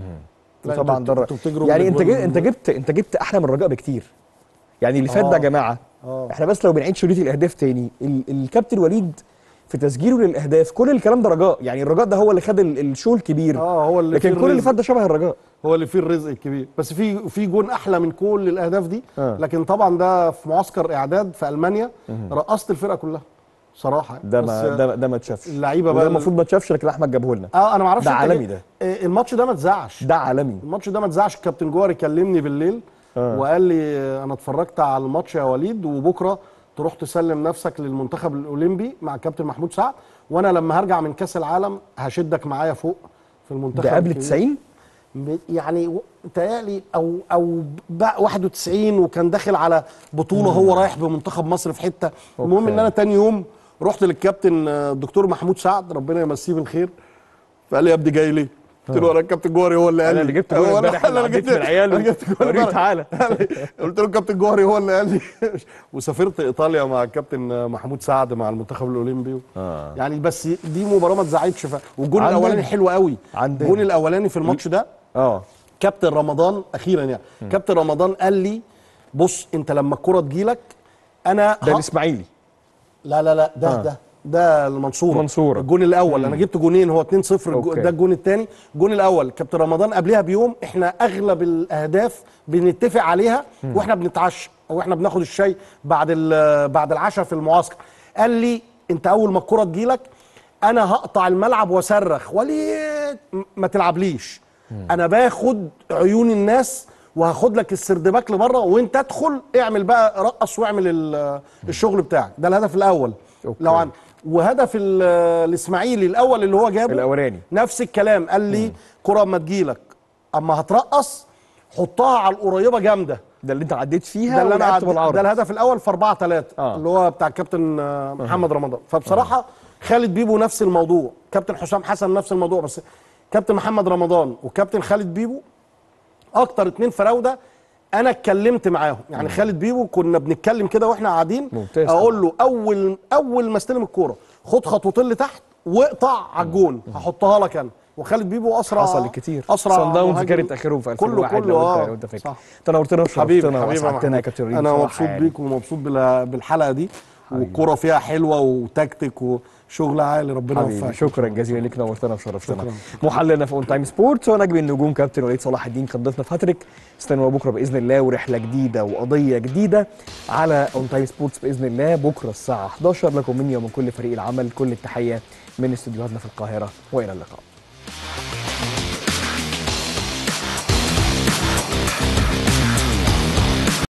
لا، طبعا انتوا- ده انتوا بتجروا يعني انت بالأجوان جبت انت جبت انت جبت احلى من الرجاء بكتير يعني اللي فات ده يا آه. جماعه آه. احنا بس لو بنعيد شريط الاهداف تاني ال الكابتن وليد في تسجيله للاهداف كل الكلام ده رجاء يعني الرجاء ده هو اللي خد ال- الشو الكبير اه هو اللي لكن فيه كل اللي الرزق. فات ده شبه الرجاء هو اللي فيه الرزق الكبير بس في في جون احلى من كل الاهداف دي آه. لكن طبعا ده في معسكر اعداد في المانيا رقصت الفرقه كلها صراحه ده بس ما ده ده ما اتشافش اللعيبة وده بقى المفروض ما اتشافش لكن احمد جابه لنا اه انا ما اعرفش ده انت عالمي جبت- ده. آه، الماتش ده ما اتذاعش ده عالمي الماتش ده ما اتذاعش الكابتن جوهري كلمني بالليل آه. وقال لي آه، انا اتفرجت على الماتش يا وليد وبكره تروح تسلم نفسك للمنتخب الاولمبي مع الكابتن محمود سعد وانا لما هرجع من كاس العالم هشدك معايا فوق في المنتخب ده قبل الكبير. 90 ب- يعني و- متهيألي او او بقى 91 وكان داخل على بطوله هو رايح بمنتخب مصر في حته المهم ان انا تاني يوم رحت للكابتن آه، الدكتور محمود سعد ربنا يمسيه بالخير فقال لي يا ابني جاي ليه؟ قلت له انا الكابتن جوهري هو اللي قال انا لي اللي جبت جول هو امبارح أنا اللي اللي عديت جبت- من العيال أنا جبت جول وريه امبارح. تعالى قلت له الكابتن جوهري هو اللي قال لي وسافرت ايطاليا مع الكابتن محمود سعد مع المنتخب الاولمبي آه. يعني بس دي مباراه ما اتذاعتش ف- والجون عندنا- الاولاني حلو قوي عندنا. الجون الاولاني في الماتش ده اه كابتن رمضان اخيرا يعني كابتن رمضان قال لي بص انت لما الكره تجيلك انا ده ه- الاسماعيلي لا لا لا ده آه. ده ده المنصوره منصورة. الجون الاول انا جبت جونين هو 2 0 أوكي. ده الجون الثاني الجون الاول كابتن رمضان قبلها بيوم احنا اغلب الاهداف بنتفق عليها واحنا بنتعشى او احنا بناخد الشاي بعد ال- بعد العشاء في المعسكر قال لي انت اول ما الكره تجيلك انا هقطع الملعب واصرخ وليد م- ما تلعبليش انا باخد عيون الناس وهاخد لك السردباك لبره وانت ادخل اعمل بقى رقص واعمل ال- الشغل بتاعك ده الهدف الاول أوكي. لو عن وهدف ال- الاسماعيلي الاول اللي هو جابه الاولاني نفس الكلام قال لي كره اما تجيلك اما هترقص حطها على القريبه جامده ده اللي انت عديت فيها ده اللي انا ولعبت عد... بالعرض ده الهدف الاول في 4 3 آه. اللي هو بتاع الكابتن آه، محمد رمضان فبصراحه خالد بيبو نفس الموضوع كابتن حسام حسن نفس الموضوع بس كابتن محمد رمضان وكابتن خالد بيبو اكتر اتنين فراوده انا اتكلمت معاهم يعني خالد بيبو كنا بنتكلم كده واحنا قاعدين ممتاز اقول له اول اول ما استلم الكوره خد خطوتين لتحت واقطع على الجون هحطها لك انا وخالد بيبو اسرع حصل كتير اسرع صن داونز مهاجم. كانت اخرهم في كله 2001 كله لو اه انت لو انت فاكر صح. انت نورتنا حبيبي وشرفتنا حبيبي يا واسعدتنا يا محمود. كابتن ريم انا بصراحة مبسوط يعني. بيك ومبسوط بال- بالحلقه دي والكوره فيها حلوه وتكتيك وشغل عالي ربنا حبيبي يوفقك شكرا جزيلا ليك نورتنا وشرفتنا محللنا في اون تايم سبورتس ونجم النجوم كابتن وليد صلاح الدين كان ضيفنا في هاتريك استنوا بكره باذن الله ورحله جديده وقضيه جديده على اون تايم سبورتس باذن الله بكره الساعه 11 لكم مني ومن كل فريق العمل كل التحيه من استديوهاتنا في القاهره والى اللقاء